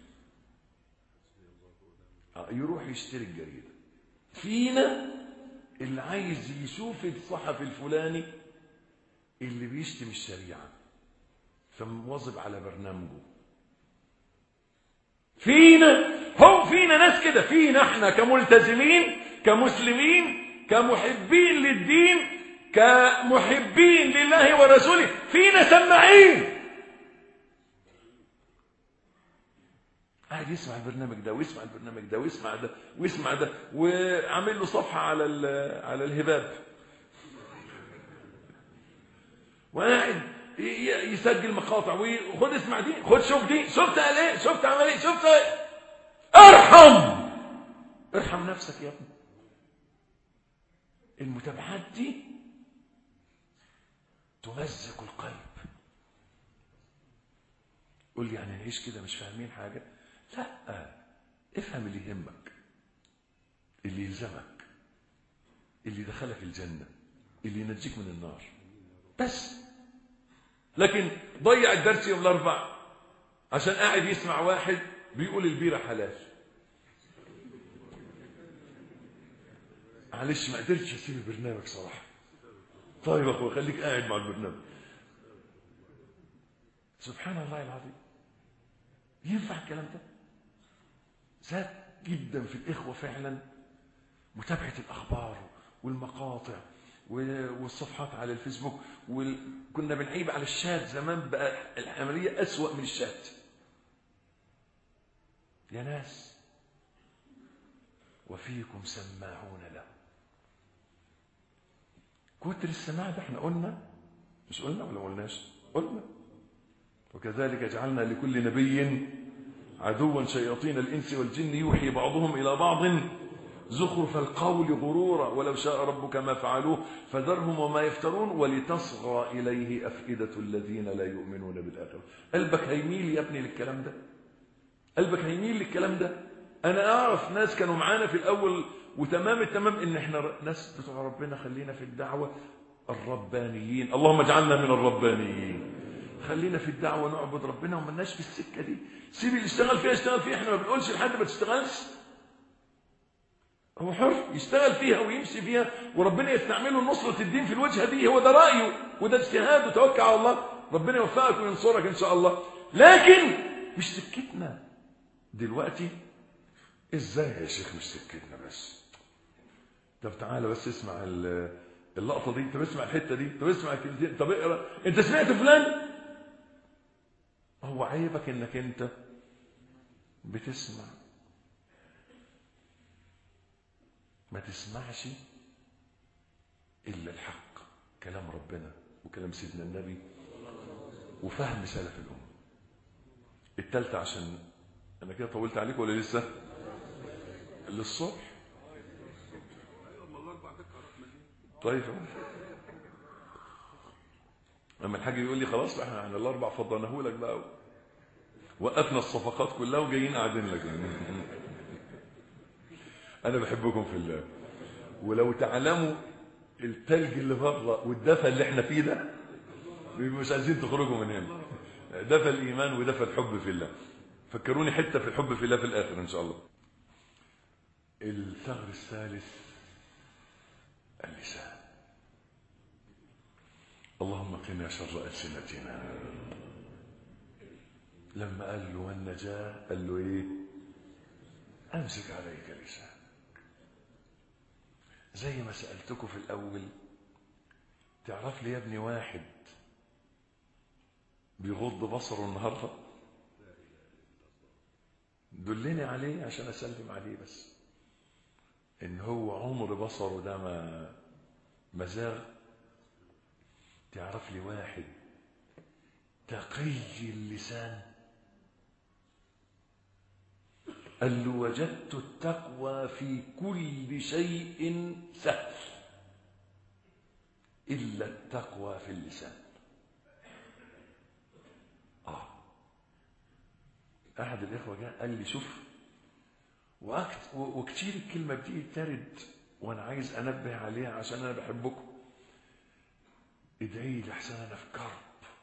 آه يروح يشتري الجريده فينا اللي عايز يشوف الصحفي الفلاني اللي بيشتم الشريعة فمواظب على برنامجه فينا هو فينا ناس كده فينا احنا كملتزمين كمسلمين كمحبين للدين كمحبين لله ورسوله فينا سماعين قاعد يسمع البرنامج ده ويسمع البرنامج ده ويسمع ده ويسمع ده وعامل له صفحه على على الهباب وقاعد يسجل مقاطع وخد اسمع دي خد شوف دي شفت قال ايه شفت عمل ايه شفت ايه ارحم ارحم نفسك يا ابني المتابعات دي تمزق القلب قول لي يعني نعيش كده مش فاهمين حاجه لا افهم اللي يهمك اللي يلزمك اللي يدخلك الجنة اللي ينجيك من النار بس لكن ضيع الدرس يوم الأربع عشان قاعد يسمع واحد بيقول البيرة حلال معلش ما قدرتش اسيب البرنامج صراحة طيب يا اخويا خليك قاعد مع البرنامج سبحان الله العظيم ينفع الكلام ده زاد جدا في الإخوة فعلا متابعة الأخبار والمقاطع والصفحات على الفيسبوك وكنا بنعيب على الشات زمان بقى العملية أسوأ من الشات يا ناس وفيكم سماعون له كتر السماع ده احنا قلنا مش قلنا ولا قلناش قلنا وكذلك جعلنا لكل نبي عدوا شياطين الإنس والجن يوحي بعضهم إلى بعض زخرف القول غرورا ولو شاء ربك ما فعلوه فذرهم وما يفترون ولتصغى إليه أفئدة الذين لا يؤمنون بالآخرة قلبك هيميل يا ابني للكلام ده قلبك هيميل للكلام ده أنا أعرف ناس كانوا معانا في الأول وتمام التمام إن إحنا ناس بتوع ربنا خلينا في الدعوة الربانيين اللهم اجعلنا من الربانيين خلينا في الدعوة نعبد ربنا وملناش في السكة دي سيب اللي اشتغل فيها اشتغل فيها احنا ما بنقولش لحد ما تشتغلش هو حر يشتغل فيها ويمشي فيها وربنا يستعمله نصرة الدين في الوجهة دي هو ده رأيه وده اجتهاد وتوكل على الله ربنا يوفقك وينصرك ان شاء الله لكن مش سكتنا دلوقتي ازاي يا شيخ مش سكتنا بس طب تعالى بس اسمع اللقطة دي طب اسمع الحتة دي طب اسمع الكلمتين طب اقرا انت سمعت فلان هو عيبك انك انت بتسمع ما تسمعش الا الحق كلام ربنا وكلام سيدنا النبي وفهم سلف الامه التالتة عشان انا كده طولت عليك ولا لسه للصبح طيب اما الحاج يقول لي خلاص بقى احنا الاربع فضلناه لك بقى وقفنا الصفقات كلها وجايين قاعدين لك انا بحبكم في الله ولو تعلموا التلج اللي بره والدفى اللي احنا فيه ده مش عايزين تخرجوا من هنا دفى الايمان ودفى الحب في الله فكروني حته في الحب في الله في الاخر ان شاء الله الثغر الثالث اللسان اللهم قنا شر ألسنتنا لما قال له والنجاة قال له ايه امسك عليك لسانك زي ما سألتكم في الأول تعرف لي يا ابني واحد بيغض بصره النهارده دلني عليه عشان اسلم عليه بس ان هو عمر بصره ده ما مزاغ تعرف لي واحد تقي اللسان قال له وجدت التقوى في كل شيء سهل إلا التقوى في اللسان آه أحد الإخوة جاء قال لي شوف وأكت وكتير الكلمة دي ترد وأنا عايز أنبه عليها عشان أنا بحبكم ادعي لي أحسن أنا في كرب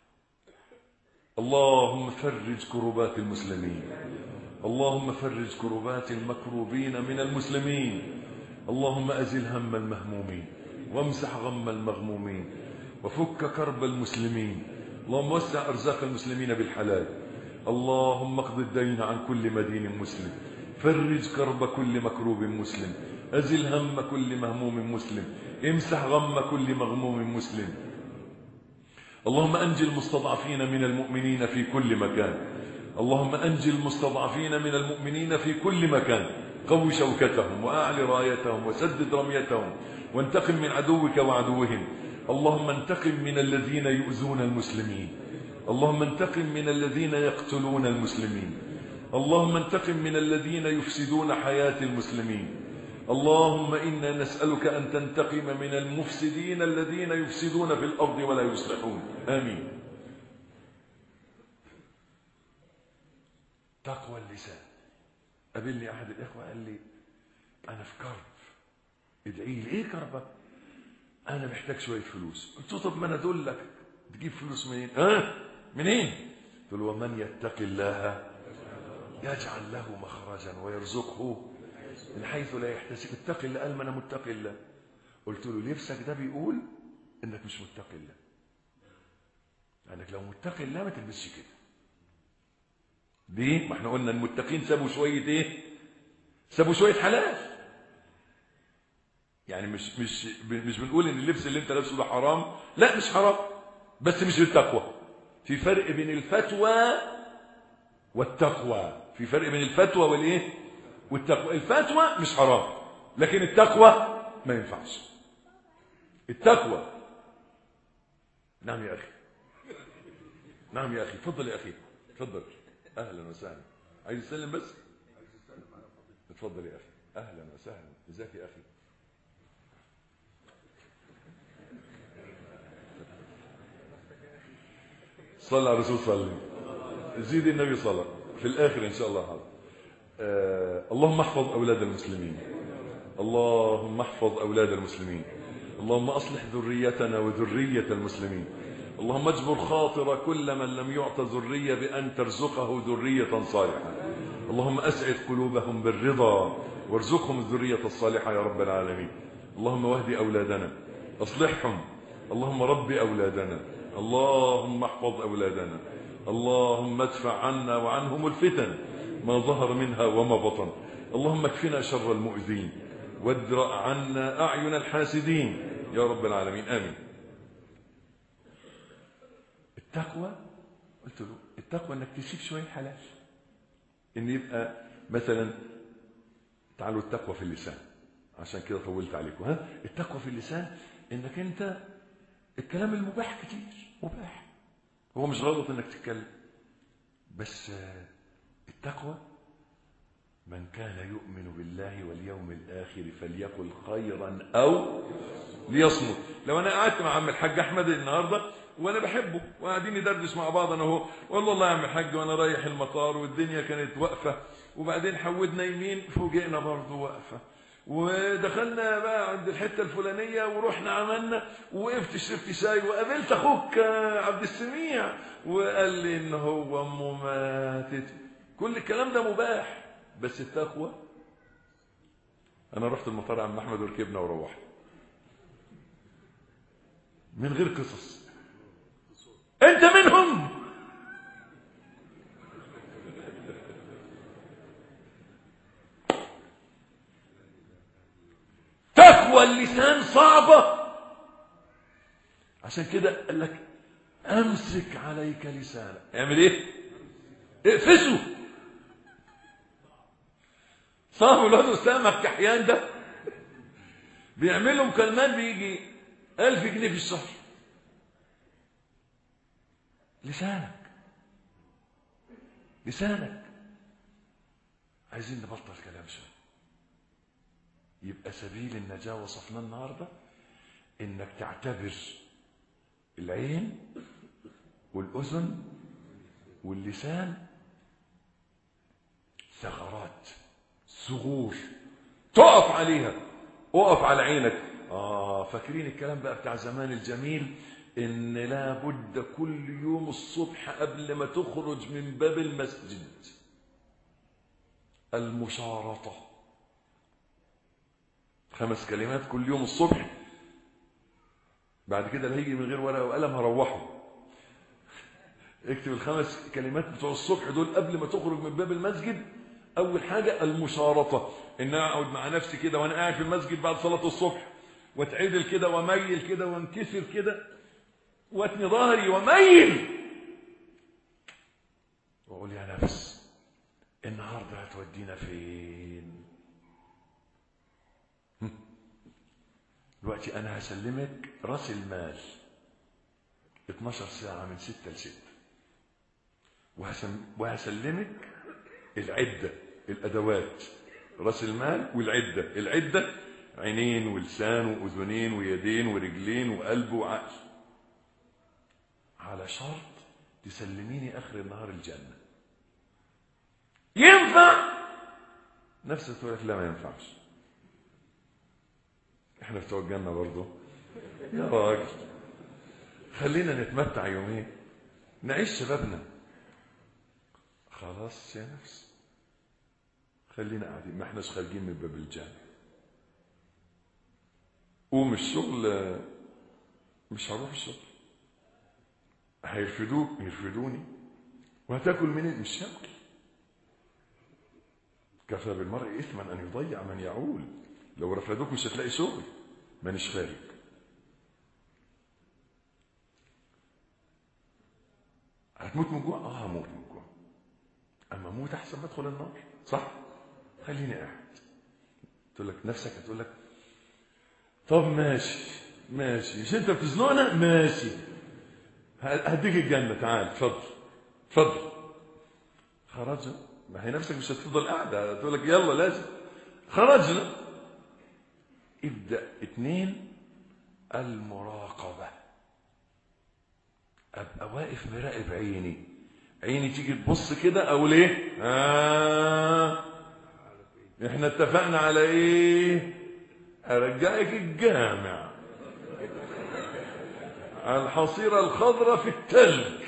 اللهم فرج كربات المسلمين اللهم فرج كربات المكروبين من المسلمين اللهم أزل هم المهمومين وامسح غم المغمومين وفك كرب المسلمين اللهم وسع أرزاق المسلمين بالحلال اللهم اقض الدين عن كل مدين مسلم فرج كرب كل مكروب مسلم أزل هم كل مهموم مسلم امسح غم كل مغموم مسلم اللهم أنجي المستضعفين من المؤمنين في كل مكان اللهم أنجي المستضعفين من المؤمنين في كل مكان قو شوكتهم وأعل رايتهم وسدد رميتهم وانتقم من عدوك وعدوهم اللهم انتقم من الذين يؤذون المسلمين اللهم انتقم من الذين يقتلون المسلمين اللهم انتقم من الذين يفسدون حياة المسلمين اللهم إنا نسألك أن تنتقم من المفسدين الذين يفسدون في الأرض ولا يصلحون آمين تقوى اللسان قابلني أحد الإخوة قال لي أنا في كرب ادعي لي إيه كربك أنا محتاج شوية فلوس قلت له طب ما أنا أدلك تجيب فلوس منين ها منين قلت له ومن يتق الله يجعل له مخرجا ويرزقه من حيث لا يحتسب اتق الله قال ما انا متقي الله قلت له لبسك ده بيقول انك مش متقي الله انك لو متقي الله ما تلبسش كده ليه ما احنا قلنا المتقين سابوا شويه ايه سابوا شويه حلال يعني مش مش مش بنقول ان اللبس اللي انت لابسه ده حرام لا مش حرام بس مش بالتقوى في فرق بين الفتوى والتقوى في فرق بين الفتوى والايه والتقوى الفتوى مش حرام لكن التقوى ما ينفعش التقوى نعم يا أخي نعم يا أخي تفضل يا أخي تفضل أهلا وسهلا عايز تسلم بس تفضل يا أخي أهلا وسهلا ازيك يا أخي صلى على الرسول صلى زيد النبي صلى في الآخر إن شاء الله هذا آه اللهم احفظ أولاد المسلمين اللهم احفظ أولاد المسلمين اللهم أصلح ذريتنا وذرية المسلمين اللهم اجبر خاطر كل من لم يعط ذرية بأن ترزقه ذرية صالحة اللهم أسعد قلوبهم بالرضا وارزقهم الذرية الصالحة يا رب العالمين اللهم واهد أولادنا أصلحهم اللهم رب أولادنا اللهم احفظ أولادنا اللهم ادفع عنا وعنهم الفتن ما ظهر منها وما بطن اللهم اكفنا شر المؤذين وادرأ عنا أعين الحاسدين يا رب العالمين آمين التقوى قلت له التقوى انك تسيب شوية حلال ان يبقى مثلا تعالوا التقوى في اللسان عشان كده طولت عليكم ها التقوى في اللسان انك انت الكلام المباح كتير مباح هو مش غلط انك تتكلم بس التقوى من كان يؤمن بالله واليوم الآخر فليقل خيرا أو ليصمت لو أنا قعدت مع عم الحاج أحمد النهاردة وانا بحبه وقاعدين ندردش مع بعض انا اهو والله والله يا عم الحاج وانا رايح المطار والدنيا كانت واقفه وبعدين حودنا يمين فوجئنا برضه واقفه ودخلنا بقى عند الحته الفلانيه ورحنا عملنا ووقفت شربت شاي وقابلت اخوك عبد السميع وقال لي ان هو امه ماتت كل الكلام ده مباح بس التقوى انا رحت المطار عم احمد وركبنا وروحنا من غير قصص انت منهم تقوى اللسان صعبة عشان كده قال لك امسك عليك لسانك اعمل ايه اقفزه صاحب الواد اسامه الكحيان ده بيعمل له مكالمات بيجي ألف جنيه في الشهر لسانك لسانك عايزين نبطل كلام شويه يبقى سبيل النجاة وصفناه النهارده انك تعتبر العين والاذن واللسان ثغرات ثغور تقف عليها اقف على عينك اه فاكرين الكلام بقى بتاع زمان الجميل ان لابد كل يوم الصبح قبل ما تخرج من باب المسجد المشارطه خمس كلمات كل يوم الصبح بعد كده اللي هيجي من غير ورقه وقلم هروحه اكتب الخمس كلمات بتوع الصبح دول قبل ما تخرج من باب المسجد اول حاجه المشارطه ان اقعد مع نفسي كده وانا قاعد في المسجد بعد صلاه الصبح واتعدل كده واميل كده وانكسر كده واتني ظهري واميل واقول يا نفس النهارده هتودينا فين دلوقتي انا هسلمك راس المال 12 ساعه من 6 ل 6 وهسم... وهسلمك العده الادوات راس المال والعده العده عينين ولسان واذنين ويدين ورجلين وقلب وعقل على شرط تسلميني اخر النهار الجنه ينفع نفسك تقول لك لا ما ينفعش احنا بتوع الجنه برضه يا راجل خلينا نتمتع يومين نعيش شبابنا خلاص يا نفس خلينا قاعدين ما احناش خارجين من باب الجنه قوم الشغل مش هروح الشغل هيرفدوك يرفدوني وهتاكل منين مش هاكل كفى بالمرء اثما ان يضيع من يعول لو رفدوك مش هتلاقي شغل مانيش خارج هتموت من جوع اه هموت من جوع اما اموت احسن ما ادخل النار صح خليني قاعد تقول لك نفسك هتقول لك طب ماشي ماشي مش انت بتزنقنا ماشي هديك الجنه تعال اتفضل اتفضل خرجنا ما هي نفسك مش هتفضل قاعده تقول لك يلا لازم خرجنا ابدا اتنين المراقبه ابقى واقف مراقب عيني عيني تيجي تبص كده اقول ايه آه احنا اتفقنا على ايه ارجعك الجامع الحصيرة الخضراء في التلج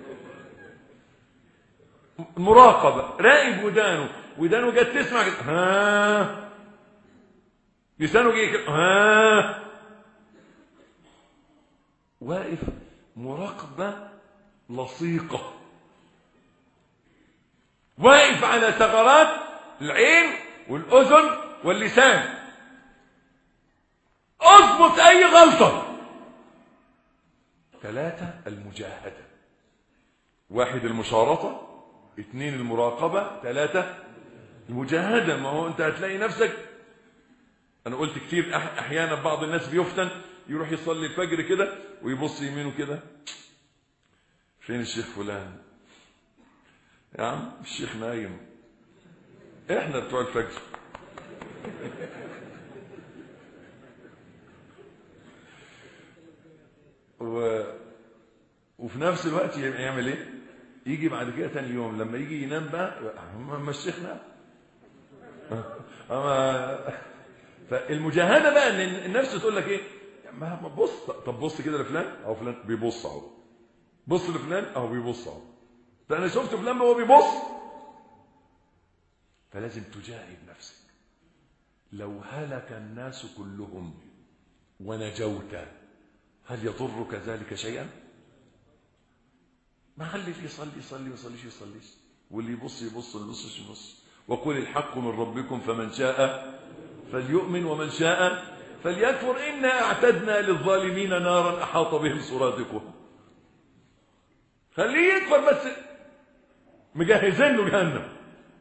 مراقبة راقب ودانه ودانه جت تسمع كده ها لسانه جه كده ها واقف مراقبة لصيقة واقف على ثغرات العين والأذن واللسان اضبط أي غلطة ثلاثة المجاهدة واحد المشارطة اثنين المراقبة ثلاثة المجاهدة ما هو أنت هتلاقي نفسك أنا قلت كتير أحيانا بعض الناس بيفتن يروح يصلي الفجر كده ويبص يمينه كده فين الشيخ فلان يا عم الشيخ نايم احنا بتوع الفجر وفي نفس الوقت يعمل ايه يجي بعد كده تاني يوم لما يجي ينام بقى ما الشيخنا اما فالمجاهده بقى ان النفس تقول لك ايه ما بص طب بص كده لفلان اهو فلان بيبص اهو بص لفلان اهو بيبص اهو فانا شفت فلان وهو بيبص فلازم تجاهد نفسك لو هلك الناس كلهم ونجوت هل يضرك ذلك شيئا ما خلي اللي يصلي يصلي ما يصليش يصليش واللي يبص يبص واللي يبص يبص وقل الحق من ربكم فمن شاء فليؤمن ومن شاء فليكفر إنا اعتدنا للظالمين نارا أحاط بهم سرادقها خليه يكفر بس مجهزين له جهنم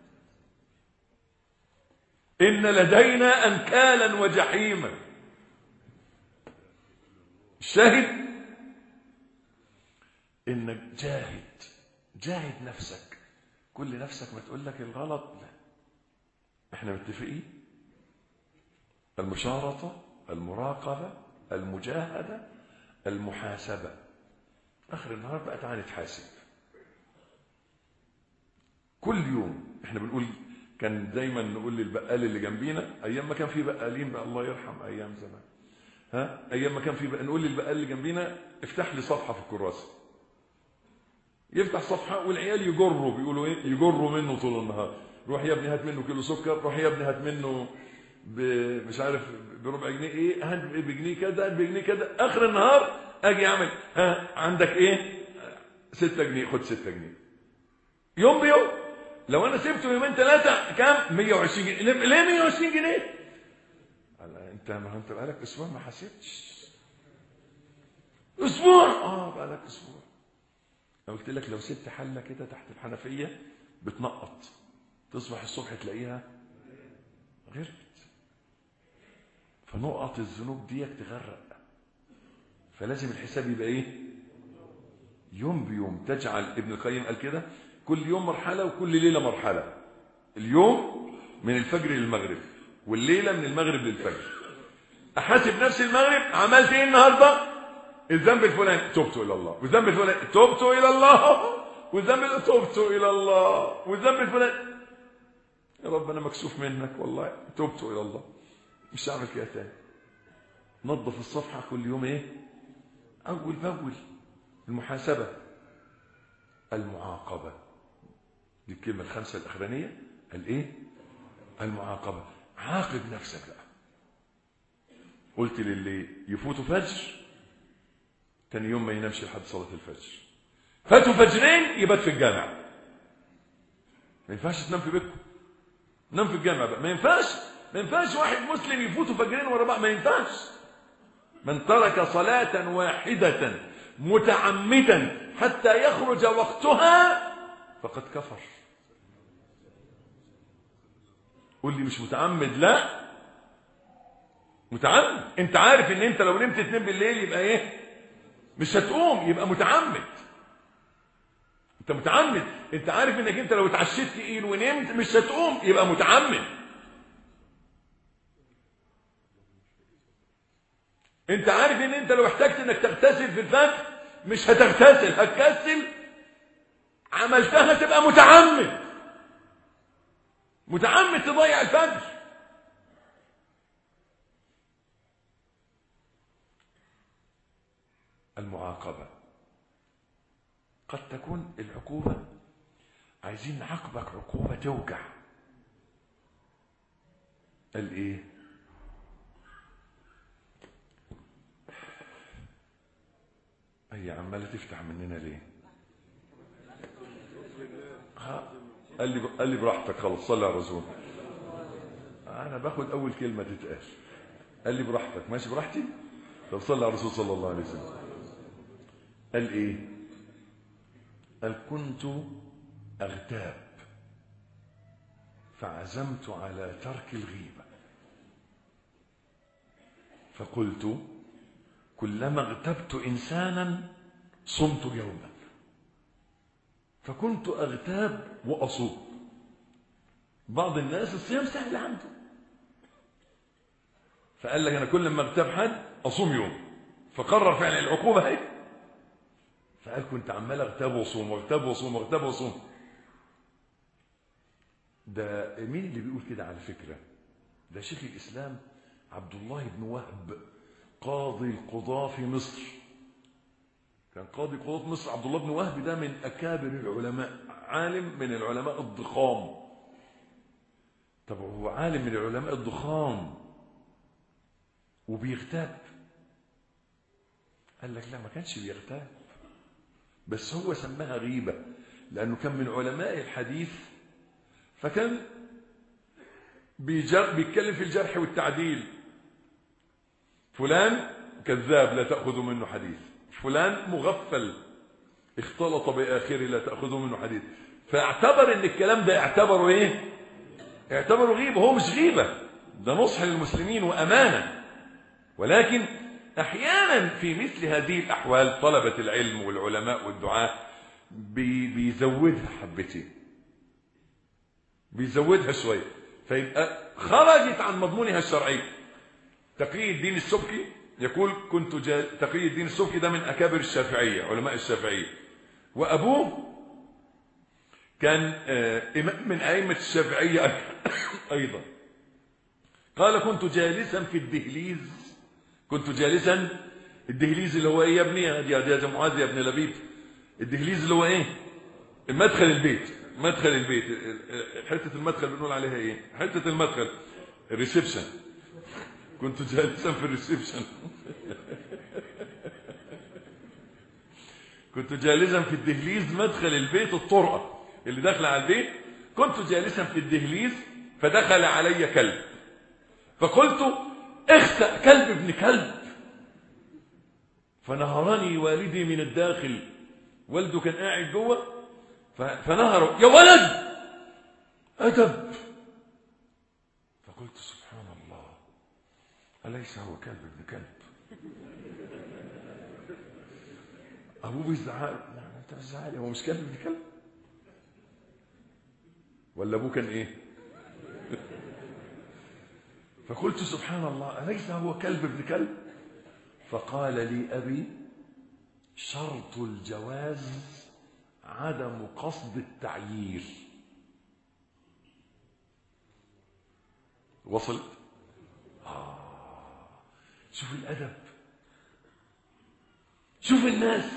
إن لدينا أنكالا وجحيما الشاهد إنك جاهد جاهد نفسك كل نفسك ما تقول لك الغلط لا احنا متفقين المشارطة المراقبة المجاهدة المحاسبة آخر النهار بقى تعالى نتحاسب كل يوم احنا بنقول كان دايما نقول للبقال اللي جنبينا ايام ما كان في بقالين بقى الله يرحم ايام زمان ها ايام ما كان في بقى نقول للبقال اللي جنبينا افتح لي صفحه في الكراسه يفتح صفحه والعيال يجروا بيقولوا ايه يجروا منه طول النهار روح يا ابني هات منه كيلو سكر روح يا ابني هات منه مش عارف بربع جنيه ايه هات بجنيه كذا هات بجنيه كذا اخر النهار اجي اعمل ها عندك ايه 6 جنيه خد 6 جنيه يوم بيوم لو انا سبته يومين ثلاثه كام 120 جنيه ليه 120 جنيه انت ما انت بقالك اسبوع ما حسبتش اسبوع اه بقالك اسبوع انا قلت لك لو سبت حله كده تحت الحنفيه بتنقط تصبح الصبح تلاقيها غرقت فنقط الذنوب ديك تغرق فلازم الحساب يبقى ايه يوم بيوم تجعل ابن القيم قال كده كل يوم مرحله وكل ليله مرحله اليوم من الفجر للمغرب والليله من المغرب للفجر احاسب نفسي المغرب عملت ايه النهارده الذنب الفلاني تبت الى الله والذنب الفلاني تبت الى الله والذنب تبت الى الله والذنب الفلاني يا رب انا مكسوف منك والله تبت الى الله مش هعمل كده تاني نظف الصفحه كل يوم ايه اول باول المحاسبه المعاقبه دي الكلمه الخمسه الاخرانيه الايه المعاقبه عاقب نفسك بقى قلت للي يفوتوا فجر تاني يوم ما ينامش لحد صلاه الفجر فاتوا فجرين يبات في الجامع ما ينفعش تنام في بيتكم نام في الجامع بقى ما ينفعش ما ينفعش واحد مسلم يفوتوا فجرين ورا بعض ما ينفعش من ترك صلاة واحدة متعمدا حتى يخرج وقتها فقد كفر قول لي مش متعمد لا متعمد انت عارف ان انت لو نمت تنام بالليل يبقى ايه مش هتقوم يبقى متعمد انت متعمد انت عارف انك انت لو اتعشيت تقيل ونمت مش هتقوم يبقى متعمد انت عارف ان انت لو احتجت انك تغتسل في الفجر مش هتغتسل هتكسل عملتها تبقى متعمد متعمد تضيع الفجر المعاقبة قد تكون العقوبة عايزين نعاقبك عقوبة توجع قال ايه هي عمالة تفتح مننا ليه ها قال لي قال لي براحتك خلاص صلي على الرسول انا باخد اول كلمه تتقال قال لي براحتك ماشي براحتي طب صلي على الرسول صلى الله عليه وسلم قال ايه قال كنت اغتاب فعزمت على ترك الغيبه فقلت كلما اغتبت انسانا صمت يوما فكنت اغتاب واصوم بعض الناس الصيام سهل عنده فقال لك انا كل ما اغتاب حد اصوم يوم فقرر فعلا العقوبه اهي فقال كنت عمال اغتاب واصوم واغتاب واصوم واغتاب واصوم ده مين اللي بيقول كده على فكرة ده شيخ الإسلام عبد الله بن وهب قاضي القضاة في مصر كان قاضي قضاة مصر عبد الله بن وهب ده من أكابر العلماء عالم من العلماء الضخام طب هو عالم من العلماء الضخام وبيغتاب قال لك لا ما كانش بيغتاب بس هو سماها غيبة لأنه كان من علماء الحديث فكان بيجر بيتكلم في الجرح والتعديل فلان كذاب لا تأخذوا منه حديث فلان مغفل اختلط بآخره لا تأخذوا منه حديث فاعتبر ان الكلام ده اعتبره ايه اعتبره غيبة هو مش غيبة ده نصح للمسلمين وأمانة ولكن أحيانا في مثل هذه الأحوال طلبة العلم والعلماء والدعاء بي بيزودها حبتين بيزودها شوية فيبقى خرجت عن مضمونها الشرعي تقي الدين السبكي يقول كنت جا... تقي الدين السبكي ده من أكابر الشافعية علماء الشافعية وأبوه كان إمام من أئمة الشافعية أيضا قال كنت جالسا في الدهليز كنت جالسا الدهليز اللي هو ايه يا ابني يا يا معاذ يا ابن لبيب الدهليز اللي هو ايه مدخل البيت مدخل البيت حته المدخل بنقول عليها ايه حته المدخل الريسبشن كنت جالسا في الريسبشن كنت جالسا في الدهليز مدخل البيت الطرقه اللي داخله على البيت كنت جالسا في الدهليز فدخل علي كلب فقلت اخسأ كلب ابن كلب فنهرني والدي من الداخل والده كان قاعد جوه فنهره يا ولد أدب فقلت سبحان الله أليس هو كلب ابن كلب أبوه بيزعق أنت بتزعق هو مش كلب ابن كلب ولا أبوه كان إيه فقلت سبحان الله أليس هو كلب ابن كلب فقال لي أبي شرط الجواز عدم قصد التعيير وصلت آه. شوف الأدب شوف الناس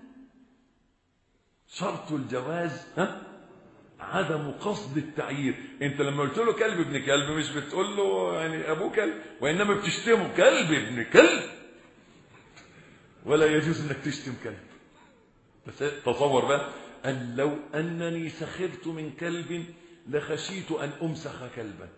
شرط الجواز ها عدم قصد التعيير انت لما قلت له كلب ابن كلب مش بتقول له يعني ابوه كلب وانما بتشتمه كلب ابن كلب ولا يجوز انك تشتم كلب بس تصور بقى ان لو انني سخرت من كلب لخشيت ان امسخ كلبا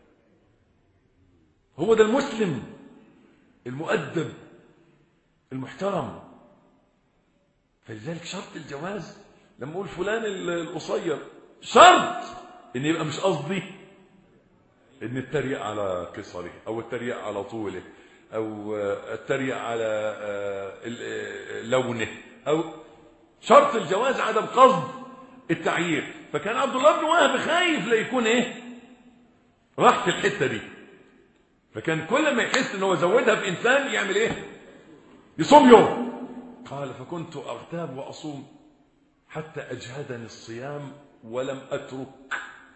هو ده المسلم المؤدب المحترم فلذلك شرط الجواز لما اقول فلان القصير شرط ان يبقى مش قصدي ان اتريق على قصره او اتريق على طوله او اتريق على لونه او شرط الجواز عدم قصد التعيير فكان عبد الله بن وهب خايف لا يكون ايه راح في الحته دي فكان كل ما يحس ان هو زودها بانسان يعمل ايه يصوم يوم قال فكنت اغتاب واصوم حتى اجهدني الصيام ولم أترك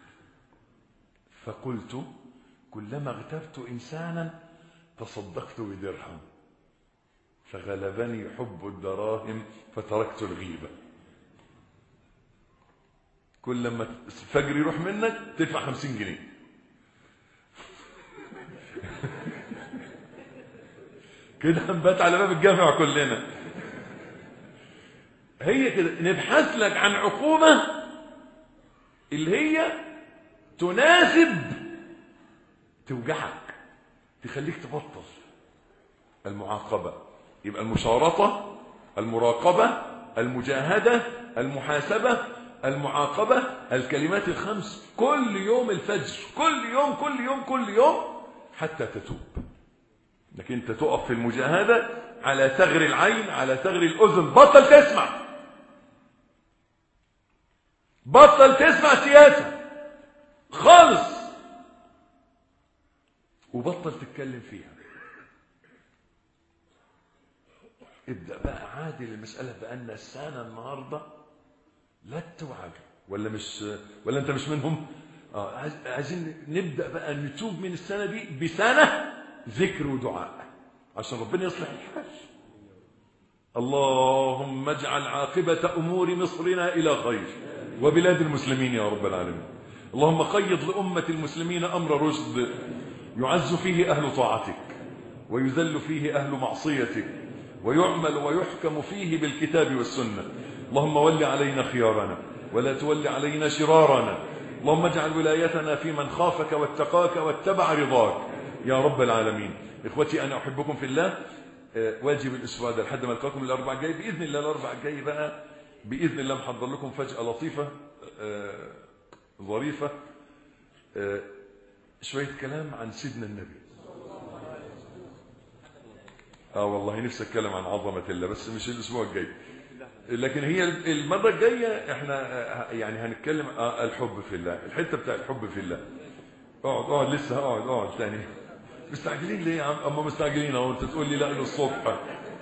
فقلت كلما اغتبت إنسانا تصدقت بدرهم فغلبني حب الدراهم فتركت الغيبة كل لما الفجر يروح منك تدفع خمسين جنيه كده هنبات على باب الجامع كلنا هي كده نبحث لك عن عقوبة اللي هي تناسب توجعك تخليك تبطل المعاقبة يبقى المشارطة المراقبة المجاهدة المحاسبة المعاقبة الكلمات الخمس كل يوم الفجر كل يوم كل يوم كل يوم حتى تتوب لك انت تقف في المجاهدة على ثغر العين على ثغر الأذن بطل تسمع بطل تسمع سياسة خالص وبطل تتكلم فيها ابدأ بقى عادل المسألة بأن السنة النهاردة لت وعجل ولا مش ولا انت مش منهم اه عايز- عايزين نبدأ بقى نتوب من السنة دي بسنة ذكر ودعاء عشان ربنا يصلح الحال اللهم اجعل عاقبة أمور مصرنا إلى خير وبلاد المسلمين يا رب العالمين اللهم قيض لأمة المسلمين أمر رشد يعز فيه أهل طاعتك ويذل فيه أهل معصيتك ويعمل ويحكم فيه بالكتاب والسنة اللهم ول علينا خيارنا ولا تول علينا شرارنا اللهم اجعل ولايتنا في من خافك واتقاك واتبع رضاك يا رب العالمين إخوتي أنا أحبكم في الله آه، واجب الأسبوع ده لحد ما ألقاكم الأربع الجاي بإذن الله الأربع الجاي بقى بإذن الله محضر لكم فجأة لطيفة آه، ظريفة آه، شوية كلام عن سيدنا النبي اه والله نفسي اتكلم عن عظمة الله بس مش الاسبوع الجاي لكن هي المرة الجاية احنا آه، يعني هنتكلم آه، الحب في الله الحتة بتاع الحب في الله اقعد اقعد لسه اقعد اقعد تاني مستعجلين ليه يا عم اما مستعجلين اهو انت تقول لي لا للصبح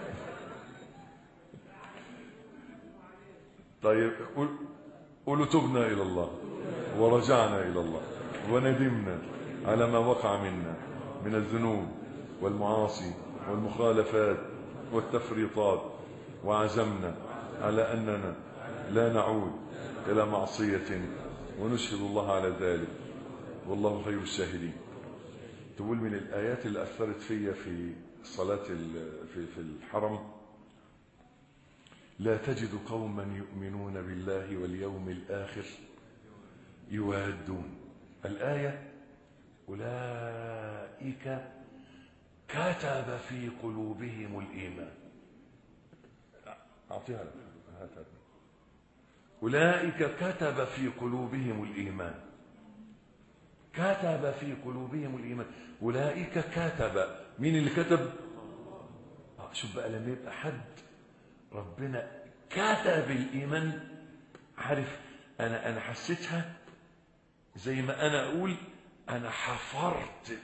طيب قول قولوا تبنا الى الله ورجعنا الى الله وندمنا على ما وقع منا من الذنوب والمعاصي والمخالفات والتفريطات وعزمنا على اننا لا نعود الى معصيه ونشهد الله على ذلك والله خير الشاهدين تقول من الآيات اللي أثرت فيا في صلاة ال- في في الحرم لا تجد قوما يؤمنون بالله واليوم الآخر يوادون الآية أولئك كتب في قلوبهم الإيمان أعطيها لك هات هات. أولئك كتب في قلوبهم الإيمان كتب في قلوبهم الإيمان أولئك كتب مين اللي كتب آه، شوف بقى لما يبقى حد ربنا كتب الإيمان عارف أنا أنا حسيتها زي ما أنا أقول أنا حفرت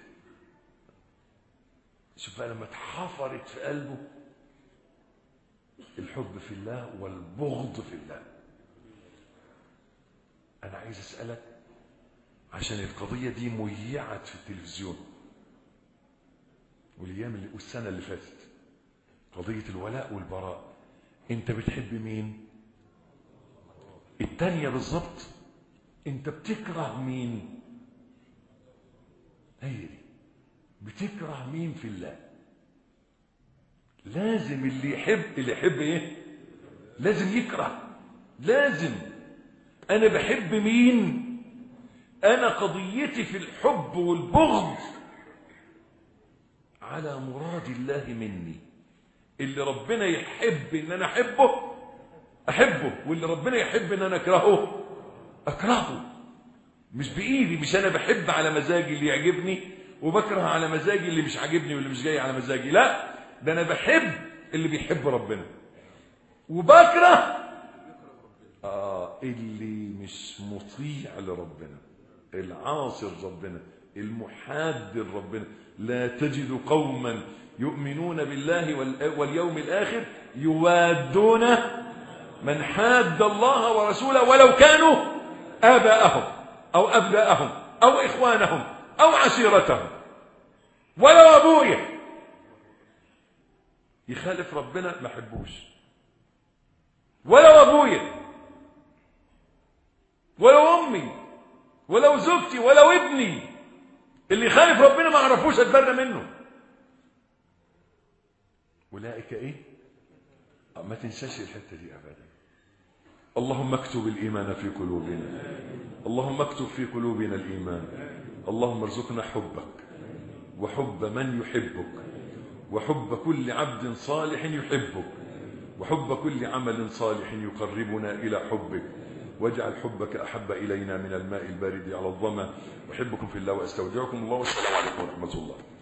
شوف بقى لما اتحفرت في قلبه الحب في الله والبغض في الله أنا عايز أسألك عشان القضية دي ميعت في التلفزيون والأيام اللي والسنة اللي فاتت قضية الولاء والبراء أنت بتحب مين؟ التانية بالظبط أنت بتكره مين؟ هي دي بتكره مين في الله؟ لازم اللي يحب اللي يحب ايه؟ لازم يكره لازم أنا بحب مين؟ أنا قضيتي في الحب والبغض على مراد الله مني اللي ربنا يحب ان انا احبه احبه واللي ربنا يحب ان انا اكرهه اكرهه مش بايدي مش انا بحب على مزاجي اللي يعجبني وبكره على مزاجي اللي مش عاجبني واللي مش جاي على مزاجي لا ده انا بحب اللي بيحب ربنا وبكره آه اللي مش مطيع لربنا العاصي لربنا المحاد لربنا لا تجد قوما يؤمنون بالله وال- واليوم الآخر يوادون من حاد الله ورسوله ولو كانوا آباءهم أو أبناءهم أو إخوانهم أو عشيرتهم ولو أبويا يخالف ربنا ما حبوش ولو أبويا ولو أمي ولو زوجتي ولو ابني اللي يخالف ربنا ما اعرفوش اتبرى منه اولئك ايه آه، ما تنساش الحته دي ابدا اللهم اكتب الايمان في قلوبنا اللهم اكتب في قلوبنا الايمان اللهم ارزقنا حبك وحب من يحبك وحب كل عبد صالح يحبك وحب كل عمل صالح يقربنا إلى حبك واجعل حبك أحب إلينا من الماء البارد على الظما أحبكم في الله وأستودعكم الله والسلام عليكم ورحمة الله